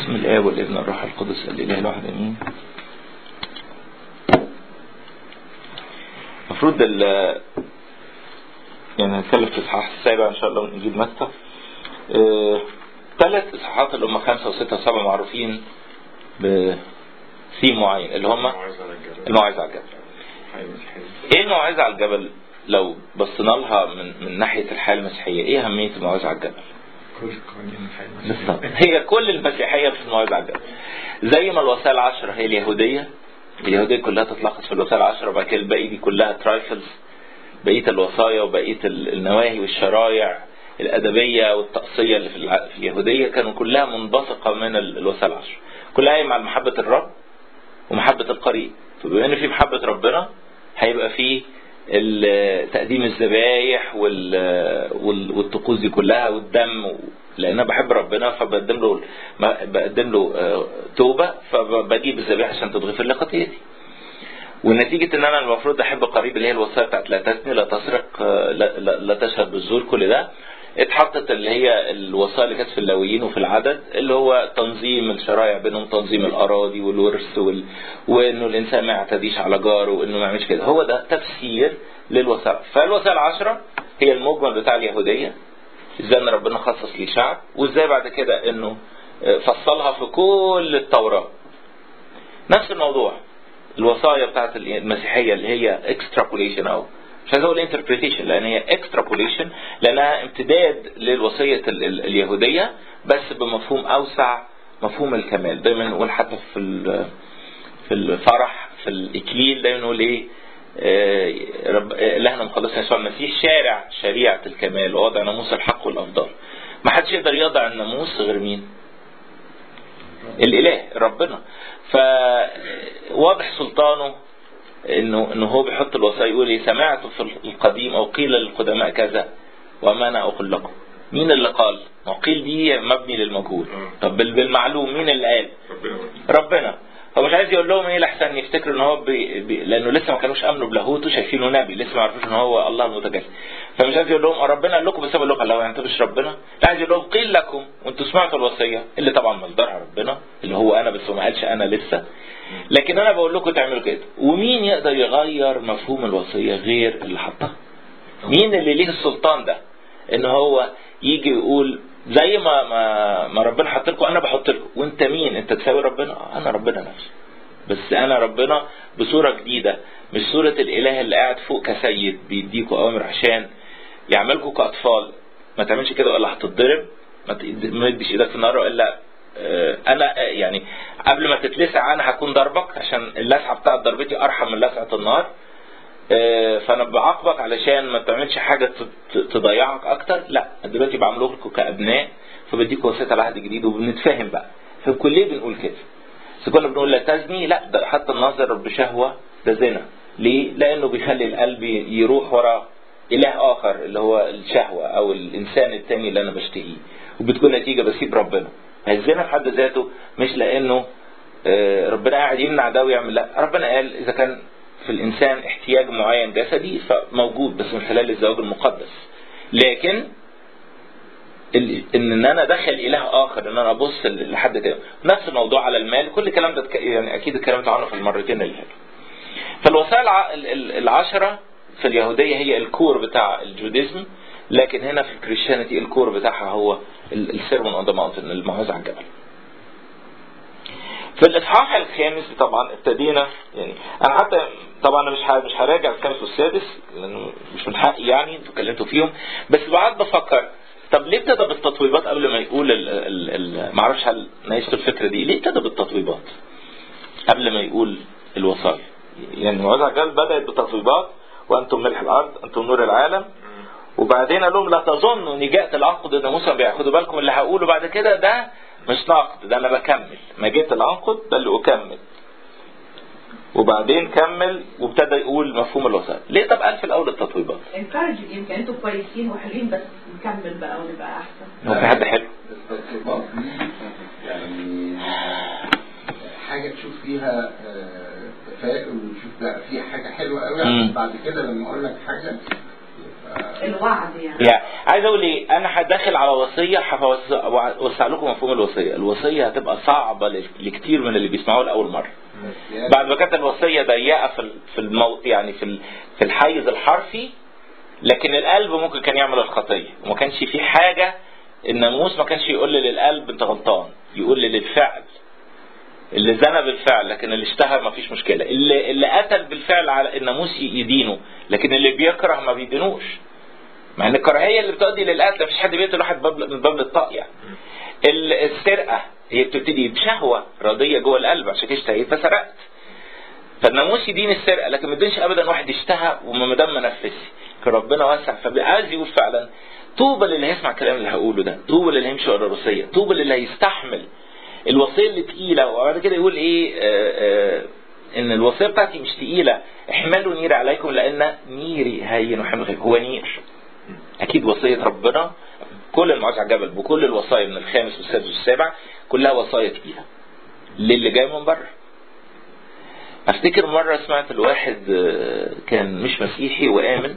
باسم الآب والابن والروح القدس الإله الواحد أمين المفروض ال يعني هنتكلم في الإصحاح السابع إن شاء الله من إنجيل متى ثلاث إصحاحات اللي هم خمسة وستة وسبعة معروفين بثيم معين اللي هم الموعظة على الجبل إيه الموعظة على الجبل لو بصينا لها من من ناحية الحياة المسيحية إيه أهمية الموعظة على الجبل؟ كل قوانين الحياة بالظبط هي كل المسيحية في الموعظة على الجبل زي ما الوصايا العشرة هي اليهودية اليهودية كلها تتلخص في الوصايا العشرة وبعد كده الباقي دي كلها ترايفلز بقية الوصايا وبقية النواهي والشرايع الأدبية والتقصية اللي في الع- في اليهودية كانوا كلها منبثقة من ال- الوصايا العشرة كلها قايمة على محبة الرب ومحبة القريب فبما ان في محبة ربنا هيبقى في ال- تقديم الذبايح وال- وال- والطقوس دي كلها والدم و- لان انا بحب ربنا فبقدم له ما- بقدم له آه، توبه فبجيب الذبيحه عشان تتغفر لي خطيئتي ونتيجة ان انا المفروض احب قريب اللي هي الوصايا بتاعت لا تزني لا تسرق آه، لا, لا, لا تشهد بالزور كل ده اتحطت اللي هي الوصايا اللي كانت في اللاويين وفي العدد اللي هو تنظيم الشرائع بينهم تنظيم الاراضي والورث وال... وانه الانسان ما يعتديش على جاره وانه ما يعملش كده هو ده تفسير للوصايا فالوصايا العشرة هي المجمل بتاع اليهودية ازاي ان ربنا خصص ليه شعب وازاي بعد كده انه آه، فصلها في كل التوراة نفس الموضوع الوصايا بتاعت المسيحية اللي هي extrapolation او مش عايز اقول interpretation لان هي extrapolation لانها امتداد للوصية ال- ال- اليهودية بس بمفهوم اوسع مفهوم الكمال دايما نقول حتى في ال- في الفرح في الاكليل دايما نقول ايه آه، رب آه، الهنا مخلصنا يسوع المسيح شارع شريعة الكمال ووضع ناموس الحق والافضال ما حدش يقدر يضع الناموس غير مين الاله ربنا فواضح سلطانه انه انه هو بيحط الوصايا يقول ايه سمعت في القديم او قيل للقدماء كذا وما انا اقول لكم مين اللي قال؟ ما هو قيل دي مبني للمجهول طب بال- بالمعلوم مين اللي قال؟ ربنا ربنا هو مش عايز يقول لهم ايه لحسن يفتكروا ان هو بي بي لانه لسه ما كانوش امنوا بلاهوته شايفينه نبي لسه ما عرفوش ان هو الله المتجسد فمش عايز يقول لهم اه ربنا قال لكم بس أنا بقول لكم الله يعني انتوا مش ربنا لا عايز يقول لهم قيل لكم وانتوا سمعتوا الوصيه اللي طبعا مصدرها ربنا اللي هو انا بس هو ما قالش انا لسه لكن انا بقول لكم تعملوا كده ومين يقدر يغير مفهوم الوصيه غير اللي حطها مين اللي ليه السلطان ده ان هو يجي يقول زي ما ما, ما ربنا حط لكم انا بحط لكم وانت مين انت تساوي ربنا آه، انا ربنا نفسه بس انا ربنا بصوره جديده مش صوره الاله اللي قاعد فوق كسيد بيديكوا اوامر عشان يعملكوا كاطفال ما تعملش كده ولا هتتضرب ما تد- ما تديش ايدك في النار الا آه، انا آه، يعني قبل ما تتلسع انا هكون ضربك عشان اللسعه بتاعت ضربتي ارحم من لسعه النار آه، فانا بعاقبك علشان ما تعملش حاجه ت- ت- تضيعك اكتر لا دلوقتي بعمله لكم كابناء فبديكوا وصيه على عهد جديد وبنتفاهم بقى فالكليه بنقول كده بس كنا بنقول لا تزني لا ده حتى النظر بشهوه ده زنا ليه؟ لانه بيخلي القلب يروح ورا اله اخر اللي هو الشهوه او الانسان التاني اللي انا بشتهيه وبتكون نتيجه بسيب ربنا الزنا في حد ذاته مش لانه آه، ربنا قاعد يمنع ده ويعمل لا ربنا قال اذا كان في الانسان احتياج معين جسدي فموجود بس من خلال الزواج المقدس لكن ال- ان انا ادخل اله اخر ان انا ابص ل- لحد تاني نفس الموضوع على المال كل الكلام ده اتك- يعني اكيد اتكلمت عنه في المرتين اللي فاتوا فالوصايا الع- ال- ال- العشرة في اليهودية هي الكور بتاع الجوديزم لكن هنا في الكريستيانيتي الكور بتاعها هو السيرمون اون ذا ماونتن الموعظة على الجبل في الاصحاح الخامس طبعا ابتدينا يعني انا حتى طبعا انا مش ه- مش هراجع الخامس والسادس لانه مش من حقي يعني انتوا اتكلمتوا فيهم بس بعد بفكر طب ليه ابتدى بالتطويبات قبل ما يقول ال ال ال ما اعرفش هل ناقشتوا الفكره دي ليه ابتدى بالتطويبات قبل ما يقول الوصايا يعني الموعظه على الجبل بدات بتطويبات وانتم ملح الارض انتم نور العالم وبعدين قال لهم لا تظنوا اني جاءت العقد ان موسى بياخدوا بالكم اللي هقوله بعد كده ده مش نقد ده انا بكمل ما جيت العنقد ده اللي اكمل وبعدين كمل وابتدى يقول مفهوم الوصايا ليه طب قال في الاول التطويبات انكارج يمكن انتوا كويسين وحلوين بس نكمل بقى ونبقى احسن هو في حد حلو التطبيقات دي يعني حاجة تشوف فيها آه، تفاؤل وتشوف لا في حاجة حلوة قوي مم. بعد كده لما أقول لك حاجة يبقى الوعد يعني يعني عايز اقول ايه انا هداخل على وصيه هوسع لكم مفهوم الوصيه الوصيه هتبقى صعبه ل- لكتير من اللي بيسمعوها لاول مره بعد ما كانت الوصيه ضيقه في ال- في الموت يعني في ال- في الحيز الحرفي لكن القلب ممكن كان يعمل الخطيه وما كانش في حاجه الناموس ما كانش يقول للقلب انت غلطان يقول للفعل اللي زنى بالفعل لكن اللي اشتهى ما فيش مشكله اللي اللي قتل بالفعل على الناموس يدينه لكن اللي بيكره ما بيدينوش مع ان الكراهيه اللي بتؤدي للقتل مفيش حد بيقتل واحد باب من باب الطاق يعني ال- السرقه هي بتبتدي بشهوه راضيه جوه القلب عشان كده اشتهيت فسرقت فالناموس يدين السرقه لكن ما يدينش ابدا واحد اشتهى وما دام ما نفذش كان ربنا واسع فعايز يقول فعلا طوبى للي هيسمع الكلام اللي هقوله ده طوبى للي هيمشي ورا الوصيه طوبى للي هيستحمل الوصيه اللي تقيله وبعد كده يقول ايه آه آه ان الوصيه بتاعتي مش تقيله احملوا نير عليكم لان نيري هين وحمل خفيف. هو نير اكيد وصيه ربنا كل المعاش على الجبل بكل الوصايا من الخامس والسادس والسابع كلها وصايا تقيله للي جاي من بره افتكر مره سمعت الواحد آه، كان مش مسيحي وامن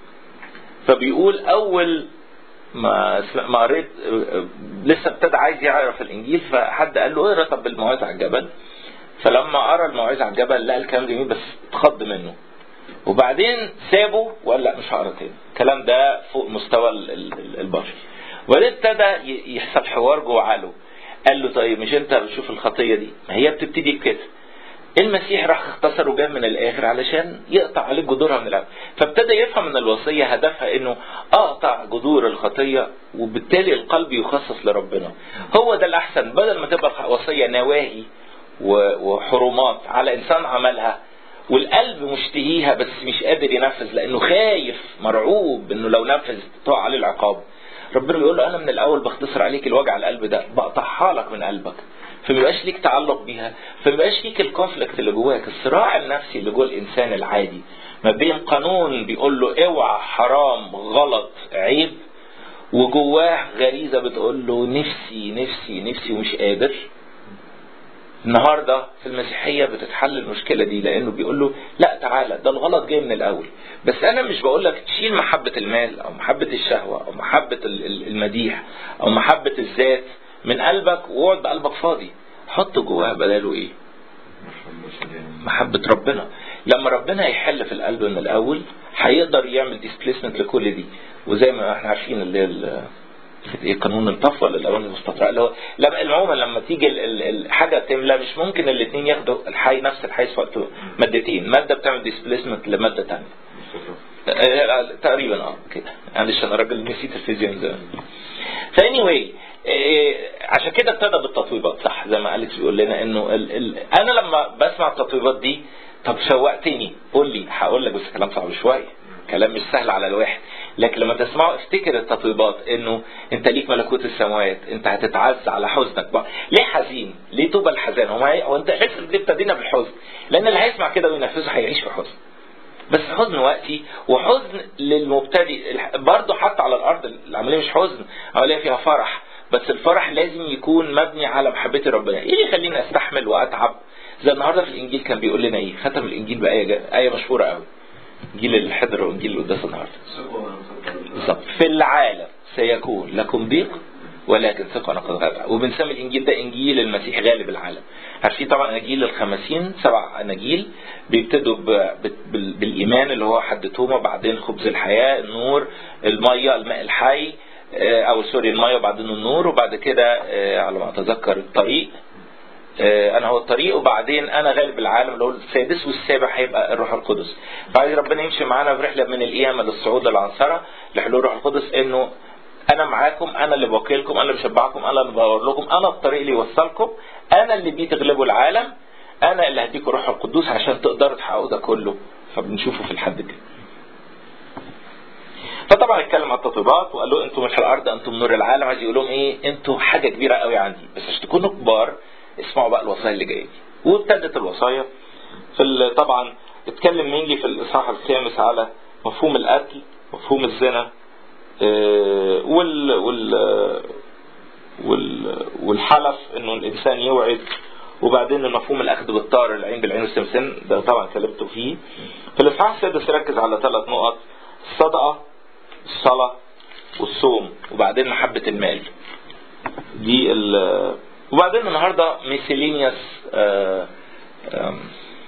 فبيقول اول ما سم- ما قريت آه، آه، لسه ابتدى عايز يعرف الانجيل فحد قال له اقرا طب الموعظه على الجبل فلما قرا الموعظه على الجبل لقى الكلام جميل بس اتخض منه وبعدين سابه وقال لا مش هقرا تاني الكلام ده فوق مستوى ال- ال- ال- البشر وبعدين ابتدى ي- يحصل حوار جوه عقله قال له طيب مش انت بتشوف الخطيه دي ما هي بتبتدي بكده المسيح راح اختصر وجاب من الاخر علشان يقطع عليك جذورها من الاول فابتدى يفهم ان الوصيه هدفها انه اقطع جذور الخطيه وبالتالي القلب يخصص لربنا هو ده الاحسن بدل ما تبقى وصيه نواهي و- وحرمات على انسان عملها والقلب مشتهيها بس مش قادر ينفذ لانه خايف مرعوب انه لو نفذ تقع عليه العقاب ربنا بيقول له انا من الاول بختصر عليك الوجع القلب ده بقطعها لك من قلبك فما يبقاش ليك تعلق بيها فما يبقاش ليك الكونفليكت اللي جواك الصراع النفسي اللي جوه الانسان العادي ما بين قانون بيقول له اوعى حرام غلط عيب وجواه غريزه بتقول له نفسي نفسي نفسي ومش قادر النهارده في المسيحيه بتتحل المشكله دي لانه بيقول له لا تعالى ده الغلط جاي من الاول بس انا مش بقول لك تشيل محبه المال او محبه الشهوه او محبه ال- ال- المديح او محبه الذات من قلبك واقعد بقلبك فاضي حط جواه بداله ايه محبة ربنا لما ربنا يحل في القلب من الأول هيقدر يعمل ديسبليسمنت لكل دي وزي ما احنا عارفين اللي هي ال- ايه قانون الطفو ولا الاواني المستطرقه اللي هو لما عموما لما تيجي ال- ال- الحاجه تملى مش ممكن الاثنين ياخدوا الحي نفس الحيز في وقت مادتين ماده بتعمل ديسبليسمنت لماده ثانيه آه، تقريبا اه كده معلش انا راجل نسيت الفيزياء من زمان فاني واي عشان كده ابتدى بالتطويبات صح زي ما اليكس بيقول لنا انه ال ال انا لما بسمع التطويبات دي طب شوقتني قول لي هقول لك بس كلام صعب شويه كلام مش سهل على الواحد لكن لما تسمعه افتكر التطويبات انه انت ليك ملكوت السماوات انت هتتعز على حزنك بقى ليه حزين ليه توبه الحزان هو هي- هو انت افرض ليه ابتدينا بالحزن لان اللي هيسمع كده وينفذه هيعيش في حزن بس حزن وقتي وحزن للمبتدئ الح- برضه حتى على الارض العمليه مش حزن عمليه فيها فرح بس الفرح لازم يكون مبني على محبتي ربنا ايه اللي يخليني استحمل واتعب زي النهارده في الانجيل كان بيقول لنا ايه ختم الانجيل بايه جا- ايه مشهوره قوي انجيل الحضر وانجيل القداس النهارده بالظبط في العالم سيكون لكم ضيق ولكن ثقوا انا قد غلب وبنسمي الانجيل ده انجيل المسيح غالب العالم عارفين طبعا اناجيل الخمسين سبع اناجيل بيبتدوا ب- بال- بالايمان اللي هو حد توما بعدين خبز الحياه النور الميه الماء الحي آه، او سوري الميه وبعدين النور وبعد كده آه، على ما اتذكر الطريق آه، انا هو الطريق وبعدين انا غالب العالم اللي هو السادس والسابع هيبقى الروح القدس فعايز ربنا يمشي معانا في رحله من القيامه للصعود للعنصره لحلول الروح القدس انه انا معاكم انا اللي بوكلكم انا اللي بشبعكم انا اللي بدور لكم انا الطريق اللي يوصلكم انا اللي بيه تغلبوا العالم انا اللي هديكم روح القدوس عشان تقدروا تحققوا ده كله فبنشوفه في الحد كده فطبعا اتكلم عن التطبيقات وقال له انتم مش الارض انتم نور العالم عايز يقول لهم ايه انتم حاجه كبيره قوي عندي بس عشان تكونوا كبار اسمعوا بقى الوصايا اللي جايه دي وابتدت الوصايا في ال- طبعا اتكلم مينلي في الاصحاح الخامس على مفهوم القتل مفهوم الزنا آه، وال وال وال والحلف انه الانسان يوعد وبعدين مفهوم الاخذ بالطار العين بالعين والسمسم ده طبعا كلمته فيه في الاصحاح السادس ركز على ثلاث نقط الصدقه الصلاه والصوم وبعدين محبة المال دي ال وبعدين النهارده ميسيلينيوس آه آم،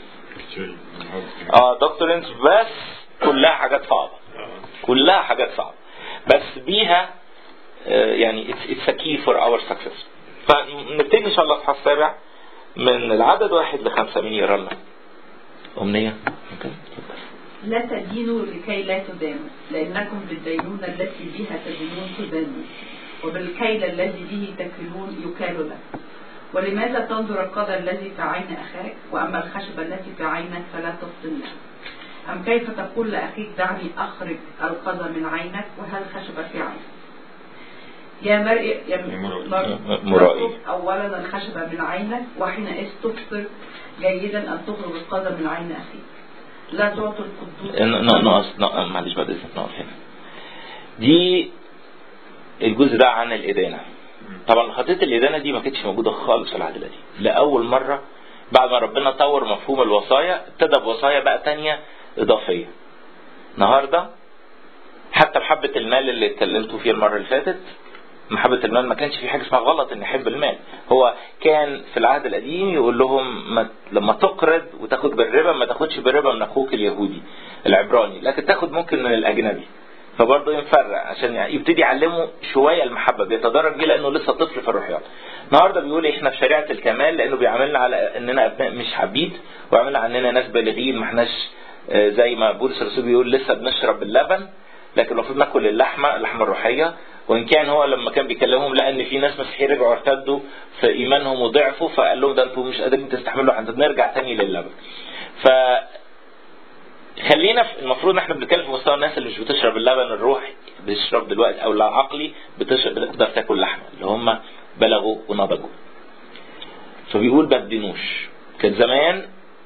اه دكتورنت بس كلها حاجات صعبة كلها حاجات صعبة بس بيها آه، يعني it's, it's a key for our success فنبتدي ان شاء الله اصحاح السابع من العدد واحد لخمسة مين يقرا لنا؟ أمنية؟ ممكن؟ لا تدينوا لكي لا تدانوا لأنكم بالدينونة التي بها تدينون تدانون وبالكيل الذي به تكلون يكال لك ولماذا تنظر القدر الذي في عين أخاك وأما الخشبة التي في عينك فلا تفطن لها أم كيف تقول لأخيك دعني أخرج القدر من عينك وهل الخشبة في عينك يا مرء يا مرائي. مرائي. مرء أولا الخشبة من عينك وحينئذ تبصر جيدا أن تخرج القدر من عين أخيك لا تعطي القدوس ن- ن- نقص ن- معلش بعد اذنك نقف هنا دي الجزء ده عن الإدانة طبعا خطية الإدانة دي ما كانتش موجودة خالص في العهد القديم لأول مرة بعد ما ربنا طور مفهوم الوصايا ابتدى بوصايا بقى تانية إضافية النهاردة حتى محبة المال اللي اتكلمتوا فيها المرة اللي فاتت محبة المال ما كانش في حاجة اسمها غلط ان يحب المال هو كان في العهد القديم يقول لهم ما لما تقرض وتاخد بالربا ما تاخدش بالربا من اخوك اليهودي العبراني لكن تاخد ممكن من الاجنبي فبرضه ينفرق عشان يعني يبتدي يعلمه شويه المحبه بيتدرج بيه لانه لسه طفل في الروحيات. النهارده بيقول احنا في شريعه الكمال لانه بيعاملنا على اننا ابناء مش عبيد ويعاملنا عننا ناس بالغين ما احناش آه، زي ما بولس الرسول بيقول لسه بنشرب اللبن لكن المفروض ناكل اللحمه اللحمه الروحيه وان كان هو لما كان بيكلمهم لقى ان في ناس مسيحيين رجعوا ارتدوا في ايمانهم وضعفوا فقال لهم ده انتوا مش قادرين تستحملوا احنا نرجع تاني للبن. ف خلينا في المفروض ان احنا بنتكلم في مستوى الناس اللي مش بتشرب اللبن الروحي بتشرب دلوقتي او العقلي بتشرب بتقدر تاكل لحمه اللي هم بلغوا ونضجوا. فبيقول ما تدينوش. كان زمان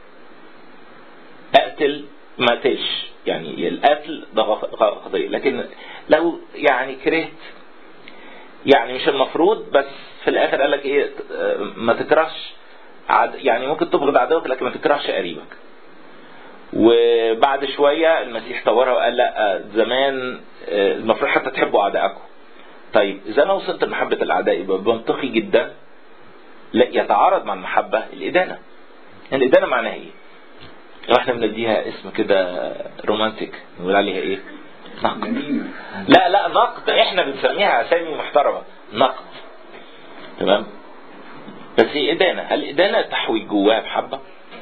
اقتل ما قتلش يعني القتل ده غف- غ- قضيه لكن لو يعني كرهت يعني مش المفروض بس في الاخر قال لك ايه آه، ما تكرهش عد يعني ممكن تبغض عدوك لكن ما تكرهش قريبك وبعد شويه المسيح طورها وقال لا زمان آه، المفروض حتى تحبوا اعدائكم طيب اذا انا وصلت لمحبه الاعداء يبقى منطقي جدا لا يتعارض مع المحبه الادانه الادانه معناها ايه؟ لو احنا بنديها اسم كده رومانتيك نقول عليها ايه؟ نقد جميلة لا لا نقد احنا بنسميها اسامي محترمه نقد تمام بس هي ادانه هل الادانه تحوي جواها محبه؟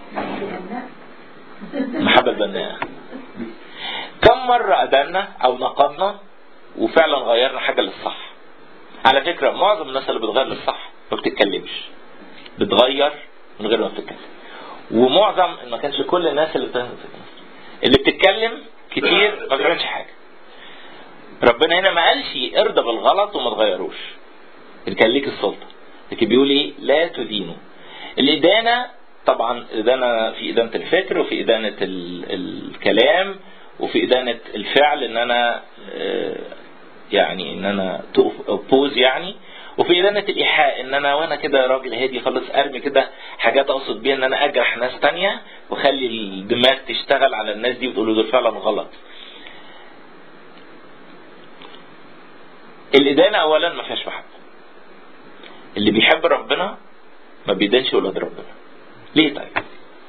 محبه البناءه كم مره ادانا او نقدنا وفعلا غيرنا حاجه للصح على فكره معظم الناس اللي بتغير للصح ما بتتكلمش بتغير من غير ما بتتكلم ومعظم ما كانش كل الناس اللي بت- اللي بتتكلم كتير ما بتعملش حاجه ربنا هنا ما قالش ارضى بالغلط وما تغيروش اللي كان ليك السلطه لكن بيقول ايه لا تدينوا الادانه طبعا ادانه في ادانه الفكر وفي ادانه ال- الكلام وفي ادانه الفعل ان انا آه، يعني ان انا اوبوز يعني وفي ادانه الايحاء ان انا وانا كده راجل هادي خالص ارمي كده حاجات اقصد بيها ان انا اجرح ناس تانية واخلي الدماغ تشتغل على الناس دي وتقول له دول فعلا غلط الإدانة أولا ما فيهاش محبة اللي بيحب ربنا ما بيدانش ولاد ربنا ليه طيب؟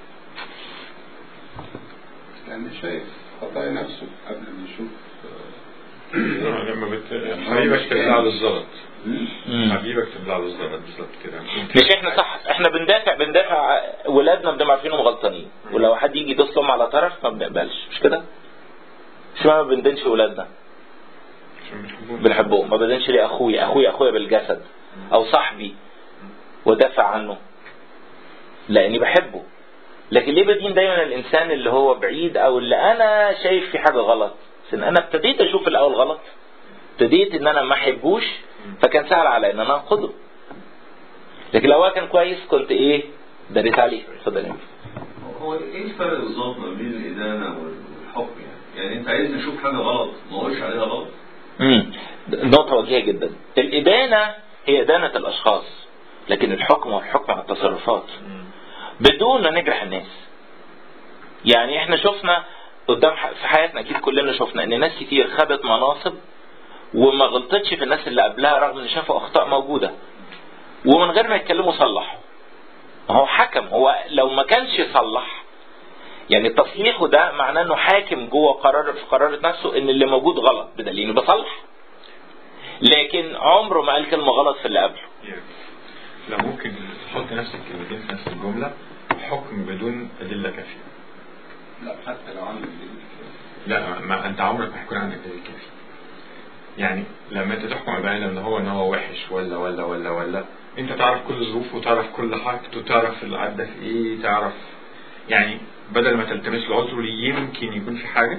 لأن شايف خطايا نفسه قبل ما يشوف لما بت... حبيبك تبلع له الزلط مم. حبيبك تبلع له الزلط بالظبط كده مش احنا صح احنا بندافع بندافع ولادنا بنبقى عارفينهم غلطانين ولو حد يجي يدوس لهم على طرف ما بنقبلش مش كده؟ مش ما بندنش ولادنا عشان بتحبون بنحبهم ما بدنش ليه اخويا اخويا اخويا بالجسد او صاحبي ودافع عنه لاني بحبه لكن ليه بدين دايما الانسان اللي هو بعيد او اللي انا شايف في حاجه غلط عشان انا ابتديت اشوف الاول غلط ابتديت ان انا ما احبوش فكان سهل عليا ان انا انقذه لكن لو هو كان كويس كنت ايه داريت عليه اتفضل يا أمي. هو ايه الفرق بالظبط ما بين الادانه والحكم يعني؟ يعني انت عايز نشوف حاجه غلط ما اقولش عليها غلط؟ امم نقطة وجيهة جدا الإدانة هي إدانة الأشخاص لكن الحكم هو الحكم على التصرفات بدون ما نجرح الناس يعني احنا شفنا قدام ح- في حياتنا اكيد كلنا شفنا ان ناس كتير خدت مناصب وما غلطتش في الناس اللي قبلها رغم ان شافوا اخطاء موجوده ومن غير ما يتكلموا صلحوا ما هو حكم هو لو ما كانش يصلح يعني تصليحه ده معناه انه حاكم جوه قرار في قرارة نفسه ان اللي موجود غلط بدليل انه بصلح لكن عمره ما قال كلمه غلط في اللي قبله لا ممكن تحط نفس الكلمتين في نفس الجملة حكم بدون أدلة كافية لا حتى لو عمل دليل لا ما انت عمرك ما هيكون عندك دليل كافي يعني لما انت تحكم على بني ان هو ان هو وحش ولا ولا ولا ولا انت تعرف كل ظروفه وتعرف كل حاجته تعرف اللي عدى في ايه تعرف يعني بدل ما تلتمس له عذر يمكن يكون في حاجه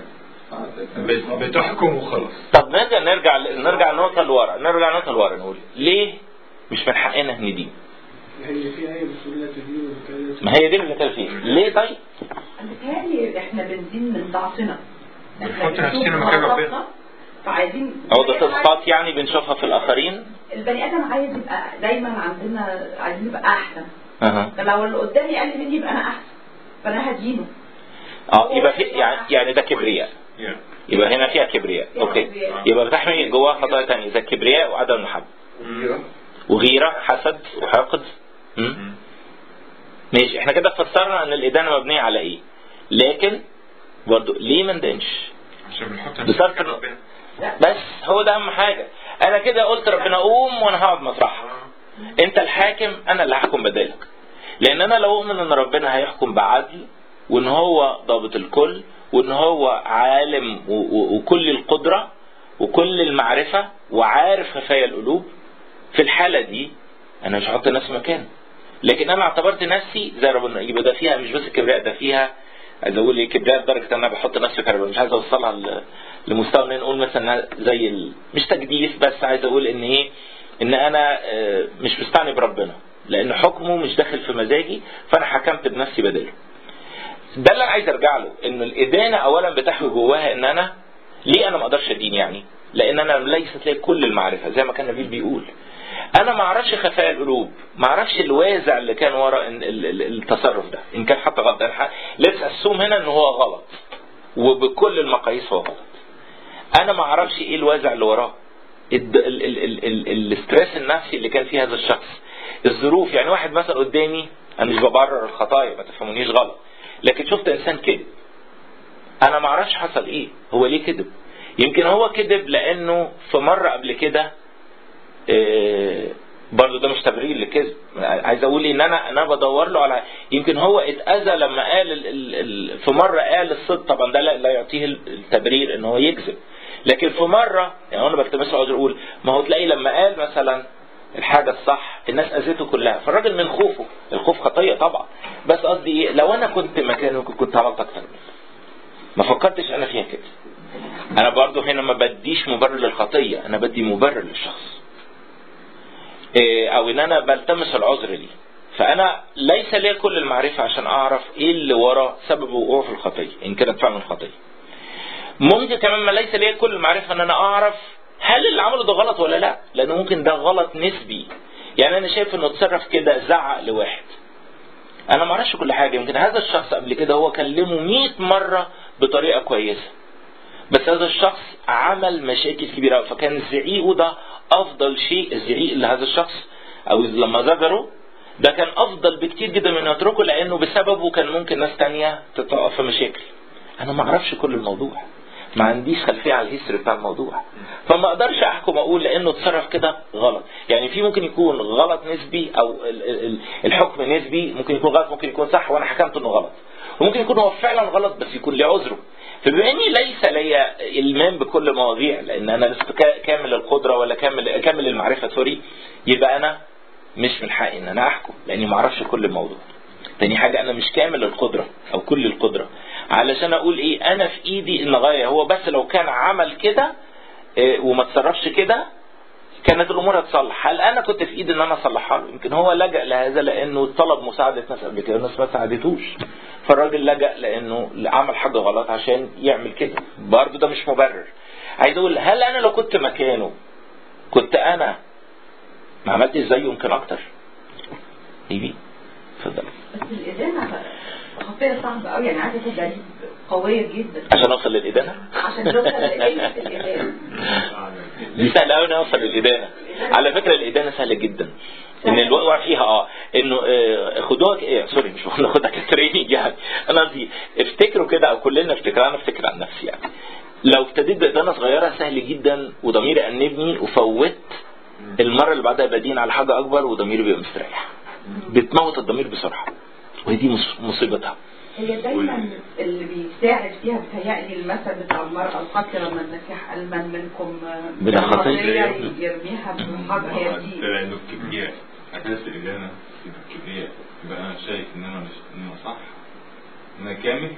بت- بتحكم وخلاص طب نرجع نرجع نرجع نقطه لورا نرجع نقطه لورا نقول ليه مش من حقنا ندين هي في آية بتقول لا تدين وكالة ما هي دي اللي بنتكلم فيها ليه طيب متهيألي احنا بنزين من ضعفنا احنا بنحط نفسنا بنشوف مكان ربنا. غلطنا، فعايزين عقدة اسقاط يعني بنشوفها في الاخرين البني ادم عايز يبقى دايما عندنا عايزين نبقى احسن اها فلو اللي قدامي قال لي مني يبقى انا احسن فانا هدينه اه يبقى في يعني يعني ده كبرياء يعني يبقى هنا فيها كبرياء فيها اوكي كبرياء. يبقى بتحمي جواها خطايا تانية زي الكبرياء وعدم المحبة وغيرة حسد وحقد م? ماشي احنا كده فسرنا ان الادانة مبنية على ايه لكن برضو ليه ما ندينش عشان بنحط بصرف نفسنا الن- ربنا بس هو ده اهم حاجة انا كده قلت ربنا قوم وانا هقعد مطرحك انت الحاكم انا اللي هحكم بدالك لان انا لو اؤمن ان ربنا هيحكم بعدل وان هو ضابط الكل وان هو عالم و- و- وكل القدرة وكل المعرفة وعارف خفايا القلوب في الحالة دي انا مش هحط نفسي مكانه لكن انا اعتبرت نفسي زي ربنا يبقى ده فيها مش بس الكبرياء ده فيها عايز اقول ايه كبرياء لدرجه ان انا بحط نفسي في ربنا مش عايز اوصلها ل- لمستوى ان نقول مثلا إنها زي ال... مش تجديف بس عايز اقول ان ايه ان انا آه، مش مستعني بربنا لان حكمه مش داخل في مزاجي فانا حكمت بنفسي بدله ده اللي انا عايز ارجع له ان الادانه اولا بتحوي جواها ان انا ليه انا ما اقدرش ادين يعني لان انا ليست لي كل المعرفه زي ما كان نبيل بيقول انا ما اعرفش خفايا القلوب ما اعرفش الوازع اللي كان وراء ال- ال- ال- التصرف ده ان كان حتى غلط ليتس اسوم هنا ان هو غلط وبكل المقاييس هو غلط انا ما اعرفش ايه الوازع اللي وراه الد- ال- ال- ال- ال- الاسترس النفسي اللي كان فيه هذا الشخص الظروف يعني واحد مثلا قدامي انا مش ببرر الخطايا ما تفهمونيش غلط لكن شفت انسان كذب انا ما اعرفش حصل ايه هو ليه كذب يمكن هو كذب لانه في مره قبل كده آه، برضه ده مش تبرير للكذب عايز اقول ان انا انا بدور له على يمكن هو اتاذى لما قال ال... ال... ال... في مره قال الصدق طبعا ده لا, لا يعطيه التبرير ان هو يكذب لكن في مره يعني انا بلتمس له عذر اقول ما هو تلاقي لما قال مثلا الحاجه الصح الناس اذته كلها فالراجل من خوفه الخوف خطيه طبعا بس قصدي ايه لو انا كنت مكانه كنت عملت اكتر منه ما فكرتش انا فيها كده انا برضو هنا ما بديش مبرر للخطيه انا بدي مبرر للشخص إيه، او ان انا بلتمس العذر ليه فانا ليس لي كل المعرفه عشان اعرف ايه اللي ورا سبب وقوعه في الخطيه ان كانت فعلا خطيه ممكن كمان ما ليس لي كل المعرفه ان انا اعرف هل اللي عمله ده غلط ولا لا لانه ممكن ده غلط نسبي يعني انا شايف انه اتصرف كده زعق لواحد انا ما اعرفش كل حاجه يمكن هذا الشخص قبل كده هو كلمه 100 مره بطريقه كويسه بس هذا الشخص عمل مشاكل كبيره أوي، فكان زعيقه ده افضل شيء الزعيق لهذا الشخص او لما زجره ده كان افضل بكتير جدا من يتركه لانه بسببه كان ممكن ناس تانية تتقع في مشاكل انا ما اعرفش كل الموضوع ما عنديش خلفيه على الهيستوري بتاع الموضوع فما اقدرش احكم اقول لانه اتصرف كده غلط يعني في ممكن يكون غلط نسبي او ال- ال- ال- الحكم نسبي ممكن يكون غلط ممكن يكون صح وانا حكمت انه غلط وممكن يكون هو فعلا غلط بس يكون له عذره فبما اني ليس لي المام بكل المواضيع لان انا لست كا- كامل القدره ولا كامل كامل المعرفه سوري يبقى انا مش من حقي ان انا احكم لاني ما اعرفش كل الموضوع تاني حاجة أنا مش كامل القدرة أو كل القدرة علشان أقول إيه أنا في إيدي إن أغير هو بس لو كان عمل كده إيه، وما تصرفش كده كانت الأمور هتصلح هل أنا كنت في إيدي إن أنا أصلحها له يمكن هو لجأ لهذا لأنه طلب مساعدة ناس قبل كده الناس ما ساعدتوش فالراجل لجأ لأنه عمل حاجة غلط عشان يعمل كده برضه ده مش مبرر عايز أقول هل أنا لو كنت مكانه كنت أنا ما عملتش زيه يمكن أكتر ايبي اتفضل بس الإدانة خطية صعبة أوي يعني عايزة تدريب قوية جدا عشان اوصل للادانه عشان توصل لقيمة الإدانة دي سهله قوي اوصل للادانه على فكره الادانه سهله جدا ان الوقوع فيها اه انه آه، خدوها ك- إيه سوري مش بقول خدها كتريننج يعني انا قصدي افتكروا كده او كلنا افتكر انا افتكر عن نفسي يعني لو ابتديت بادانه صغيره سهل جدا وضميري انبني وفوت المره اللي بعدها بدين على حاجه اكبر وضميري بيبقى مستريح بتموت الضمير بسرعه وهي دي مص- مصيبتها هي دايما اللي بيساعد فيها بتهيألي المثل بتاع المرأة القاتلة من نكح ألمن منكم بلا خطية. خطية يرميها بالحجر هي دي لانه الكبرياء اساس الادانه يبقى الكبرياء يبقى انا شايف ان انا مش ان انا صح ان انا كامل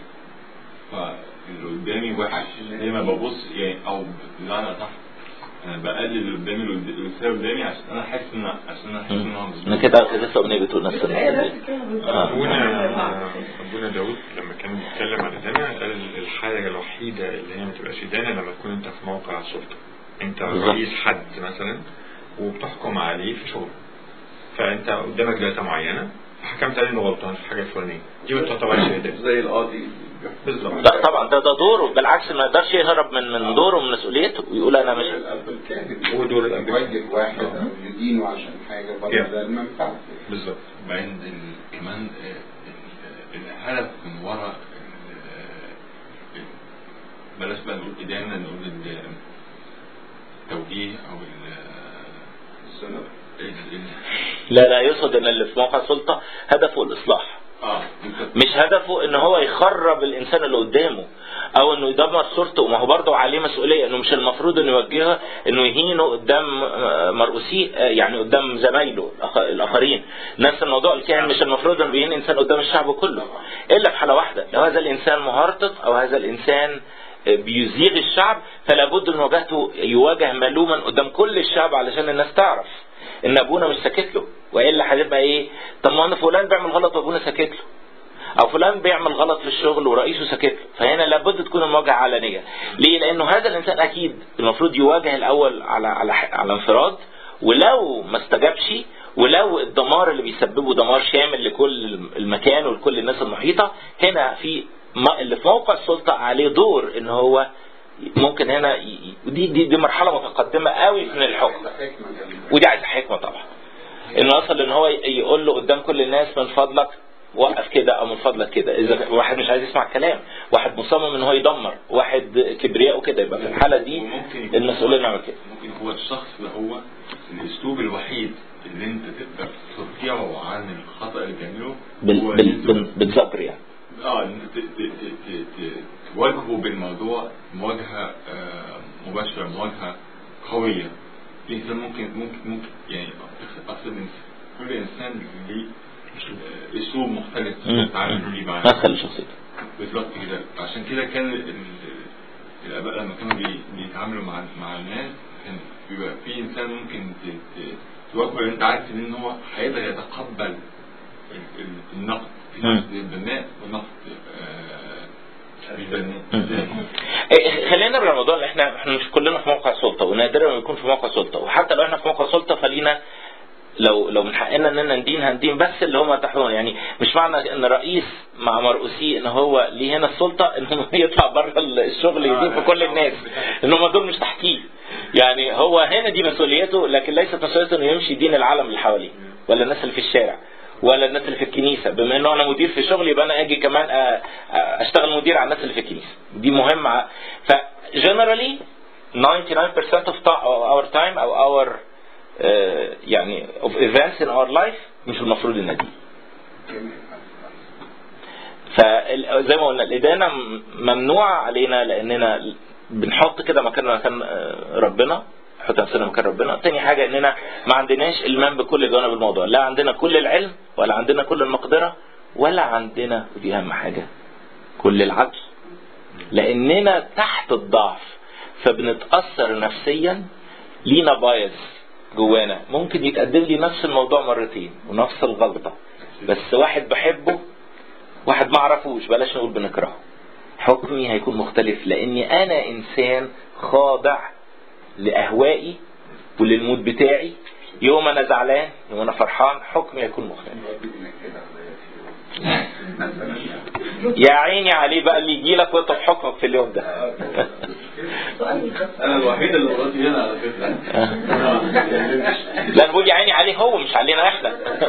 فاللي قدامي وحش زي ما ببص يعني او بمعنى صح انا بقلل اللي قدامي اللي قد- اللي قدامي عشان انا حاسس ان عشان انا حاسس ان هو مظبوط انا كده لسه اغنيه بتقول نفس هي النقطه نفس دي كده بالظبط. آه. ابونا ابونا داود لما كان بيتكلم عن الدنيا قال ال- الحاجه الوحيده اللي هي ما تبقاش دانه لما تكون انت في موقع سلطه انت بالظبط. رئيس حد مثلا وبتحكم عليه في شغل فانت قدامك داتا معينه فحكمت عليه انه غلطان في الحاجه الفلانيه دي ما تعتبرش ادانه زي القاضي بالظبط لا طبعا ده ده دوره بالعكس ما يقدرش يهرب من من دوره ومن مسؤوليته ويقول انا مش الاب الكاهن هو دور الأب. يوجه واحد او يدينه عشان حاجه Yeah. بره ده المنفعه بالظبط وبعدين ال- كمان آه، ال- الهدف من وراء ال- ال- بلاش بقى نقول إدانة نقول ال- التوجيه أو ال- السنه ال- ال- لا لا يقصد ان اللي في موقع سلطه هدفه الاصلاح اه انت مش هدفه ان هو يخرب الانسان اللي قدامه او انه يدمر صورته ما هو برضه عليه مسؤوليه انه مش المفروض انه يوجهه انه يهينه قدام آه، مرؤوسيه آه، يعني قدام زمايله الآخ- الاخرين نفس الموضوع الكاهن مش المفروض انه يهين انسان قدام الشعب كله الا في حاله واحده لو هذا الانسان مهرطق او هذا الانسان آه، بيزيغ الشعب فلا بد ان واجهته يواجه ملوما قدام كل الشعب علشان الناس تعرف ان ابونا مش ساكت له والا هتبقى ايه طب ما انا فلان بيعمل غلط وابونا ساكت له او فلان بيعمل غلط في الشغل ورئيسه ساكت له فهنا لابد تكون المواجهه علنيه ليه لانه هذا الانسان اكيد المفروض يواجه الاول على على على انفراد ولو ما استجابش ولو الدمار اللي بيسببه دمار شامل لكل المكان ولكل الناس المحيطه هنا في ما- اللي في موقع السلطه عليه دور ان هو ممكن هنا ي- ي- ودي دي, دي مرحله متقدمه قوي من الحكم حكمه جميله ودي عايزه حكمه طبعا انه اصل ان هو يقول له قدام كل الناس من فضلك وقف كده او من فضلك كده اذا واحد مش عايز يسمع الكلام واحد مصمم ان هو يدمر واحد كبرياء وكده يبقى في الحاله دي وممكن يكون المسؤوليه انه يعمل كده ممكن هو الشخص ده هو الاسلوب الوحيد اللي انت تقدر ترجعه عن الخطا اللي بيعمله بال هو بال إن أنت- بال بالزجر يعني اه ان انت ت- ت- ت- ت- ت- تواجهه بالموضوع مواجهه آه، مباشره مواجهه قويه الانسان ممكن ممكن ممكن يعني اقصد ان كل انسان ليه آه، اسلوب مختلف مم. يتعامل بيه مع مدخل لشخصيته بالظبط كده عشان كده كان ال- ال- الاباء لما كانوا بي- بيتعاملوا مع مع الناس كان بيبقى في انسان ممكن ت- ت- تواجهه لان انت عارف ان هو هيقدر يتقبل ال- ال- النقد في مم. نقد بناء ونقد آه، مش بناء مم. إيه، خلينا نرجع للموضوع اللي احنا احنا مش كلنا في موقع سلطه ونادرا ما يكون في موقع سلطه وحتى لو احنا في موقع سلطه فلينا لو لو من حقنا اننا ندين هندين بس اللي هم تحتهم يعني مش معنى ان رئيس مع مرؤوسيه ان هو ليه هنا السلطه ان هو يطلع بره الشغل يدين في كل الناس ان هم دول مش تحتيه يعني هو هنا دي مسؤوليته لكن ليست مسؤوليته انه يمشي دين العالم اللي حواليه ولا الناس اللي في الشارع ولا الناس اللي في الكنيسه بما انه انا مدير في شغلي يبقى انا اجي كمان أ- أ- اشتغل مدير على الناس اللي في الكنيسه دي مهمه ف generally 99% of ti- our time او our آه، يعني of events in our life مش المفروض ان دي جميل فزي ما قلنا الإدانة م- ممنوعة علينا لأننا بنحط كده مكاننا مكان آه، ربنا نحط نفسنا مكان ربنا تاني حاجة إننا ما عندناش إلمام بكل جوانب الموضوع لا عندنا كل العلم ولا عندنا كل المقدرة ولا عندنا ودي أهم حاجة كل العدل لأننا تحت الضعف فبنتأثر نفسيا لينا بايظ جوانا ممكن يتقدم لي نفس الموضوع مرتين ونفس الغلطة بس واحد بحبه واحد ما اعرفوش بلاش نقول بنكرهه حكمي هيكون مختلف لاني انا انسان خاضع لاهوائي وللمود بتاعي يوم انا زعلان يوم انا فرحان حكمي هيكون مختلف مثلا يا عيني عليه بقى اللي يجي لك وانت في حكمك في اليوم ده انا الوحيد اللي مراتي هنا على فكره لا انا بقول يا عيني عليه هو مش علينا احنا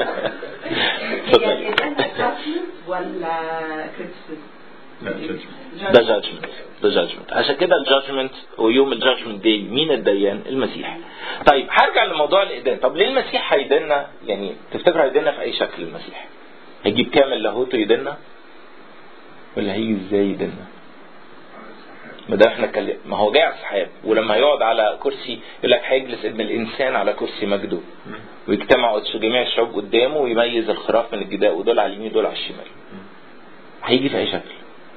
هي اتفضل الإدانة judgment ولا criticism؟ لا judgment. ده جادجمنت ده جادجمنت عشان كده الجادجمنت ويوم الجادجمنت دي مين الديان المسيح طيب هرجع لموضوع الادان طب ليه المسيح هيدنا يعني تفتكر هيدنا في اي شكل المسيح هيجيب كامل لاهوته يدنا ولا هيجي ازاي يدنا ما ده احنا كل... ما هو جاي على السحاب ولما يقعد على كرسي يقول لك هيجلس ابن الانسان على كرسي مجده ويجتمع جميع الشعوب قدامه ويميز الخراف من الجداء ودول على اليمين ودول على الشمال هيجي في اي شكل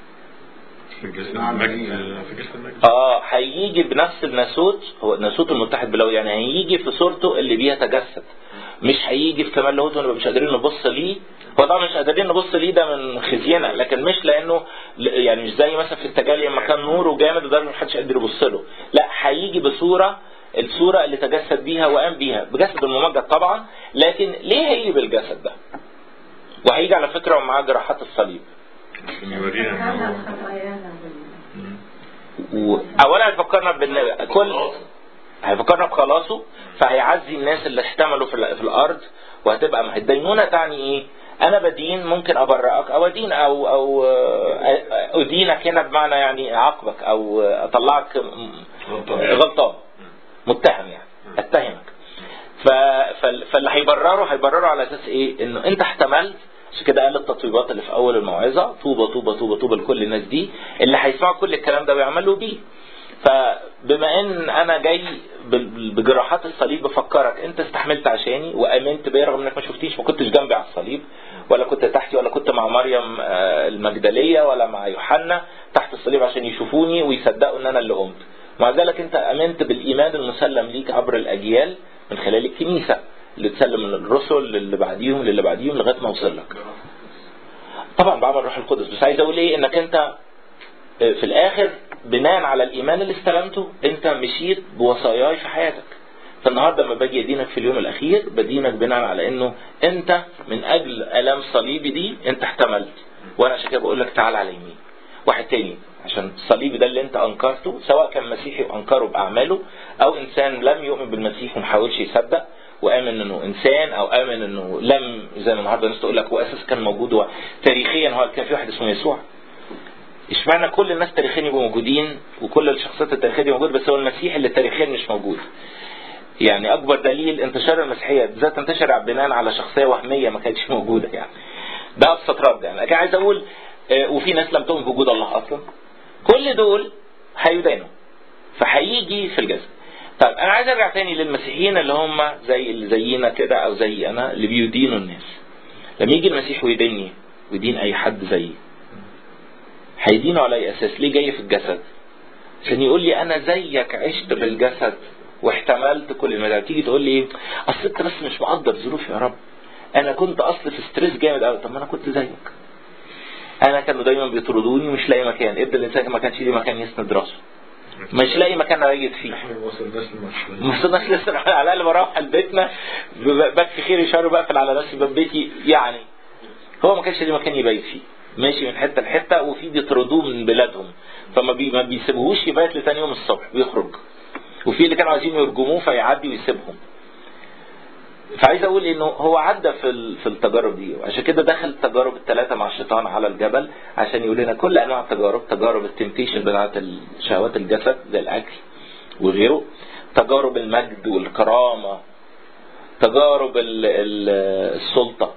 في جسد المجد في جسد المجد اه هيجي بنفس الناسوت هو الناسوت المتحد بالله يعني هيجي في صورته اللي بيها تجسد مش هيجي في كمال لاهوته ونبقى مش قادرين نبص ليه هو طبعا مش قادرين نبص ليه ده من خزينا لكن مش لانه ل- يعني مش زي مثلا في التجلي لما كان نوره جامد لدرجه ما حدش قادر يبص له لا هيجي بصوره الصوره اللي تجسد بيها وقام بيها بجسد الممجد طبعا لكن ليه هيجي بالجسد ده وهيجي على فكره ومعاه جراحات الصليب عشان يورينا ان أنا هو خطايانا مم. واولا هيفكرنا بان كل هيفكرنا بخلاصه فهيعزي الناس اللي احتملوا في, ال- في الارض وهتبقى ما هي الدينونه تعني ايه؟ انا بدين ممكن ابرئك او ادين او او آه، ادينك هنا بمعنى يعني اعاقبك او اطلعك م- غلطان. غلطان متهم يعني اتهمك ف... فال- فاللي هيبرره هيبرره على اساس ايه؟ انه انت احتملت عشان كده قال التطويبات اللي في اول الموعظه طوبى طوبى طوبى طوبى لكل الناس دي اللي هيسمعوا كل الكلام ده ويعملوا بيه فبما ان انا جاي بال- بجراحات الصليب بفكرك انت استحملت عشاني وامنت بيا رغم انك ما شفتيش ما كنتش جنبي على الصليب ولا كنت تحتي ولا كنت مع مريم آه، المجدليه ولا مع يوحنا تحت الصليب عشان يشوفوني ويصدقوا ان انا اللي قمت مع ذلك انت امنت بالايمان المسلم ليك عبر الاجيال من خلال الكنيسه اللي تسلم الرسل للي بعديهم للي بعديهم لغايه ما اوصل لك طبعا بعمل روح القدس بس عايز اقول ايه انك انت في الاخر بناء على الايمان اللي استلمته انت مشيت بوصاياي في حياتك فالنهارده لما باجي ادينك في اليوم الاخير بدينك بناء على انه انت من اجل الام صليبي دي انت احتملت وانا عشان كده بقول لك تعال على يمين واحد تاني عشان الصليب ده اللي انت انكرته سواء كان مسيحي وانكره باعماله او انسان لم يؤمن بالمسيح ومحاولش يصدق وامن انه انسان او امن انه لم زي ما النهارده الناس تقول لك هو اساس كان موجود هو تاريخيا هو كان في واحد اسمه يسوع اشمعنى كل الناس تاريخيا يبقوا موجودين وكل الشخصيات التاريخيه دي موجود بس هو المسيح اللي تاريخيا مش موجود يعني اكبر دليل انتشار المسيحيه بالذات تنتشر بناء على شخصيه وهميه ما كانتش موجوده يعني ده ابسط رد يعني لكن عايز اقول آه، وفي ناس لم تؤمن بوجود الله اصلا كل دول هيدانوا فهيجي في الجسد طيب انا عايز ارجع تاني للمسيحيين اللي هم زي اللي زينا كده او زي انا اللي بيدينوا الناس لما يجي المسيح ويديني ويدين اي حد زيي هيدينه على اي اساس ليه جاي في الجسد عشان يقول لي انا زيك عشت بالجسد واحتملت كل المدى تيجي تقول لي ايه اصل انت بس مش مقدر ظروفي يا رب انا كنت اصل في ستريس جامد قوي طب ما انا كنت زيك انا كانوا دايما بيطردوني ومش لاقي مكان ابدا الانسان ما كانش ليه مكان يسند راسه مش لاقي مكان اجد فيه احنا ما وصلناش للمرحله دي ما وصلناش لسه على الاقل بروح لبيتنا بكفي خير شر بقفل على نفسي باب بيتي يعني هو ما كانش ليه مكان يبيت فيه ماشي من حته لحته وفي بيطردوه من بلادهم فما بي ما بيسيبوهوش يبات لتاني يوم الصبح ويخرج وفي اللي كانوا عايزين يرجموه فيعدي ويسيبهم فعايز اقول انه هو عدى في ال- في التجارب دي وعشان كده دخل التجارب الثلاثه مع الشيطان على الجبل عشان يقول لنا كل انواع التجارب تجارب التمتيشن بتاعت شهوات الجسد زي الاكل وغيره تجارب المجد والكرامه تجارب ال- ال- السلطه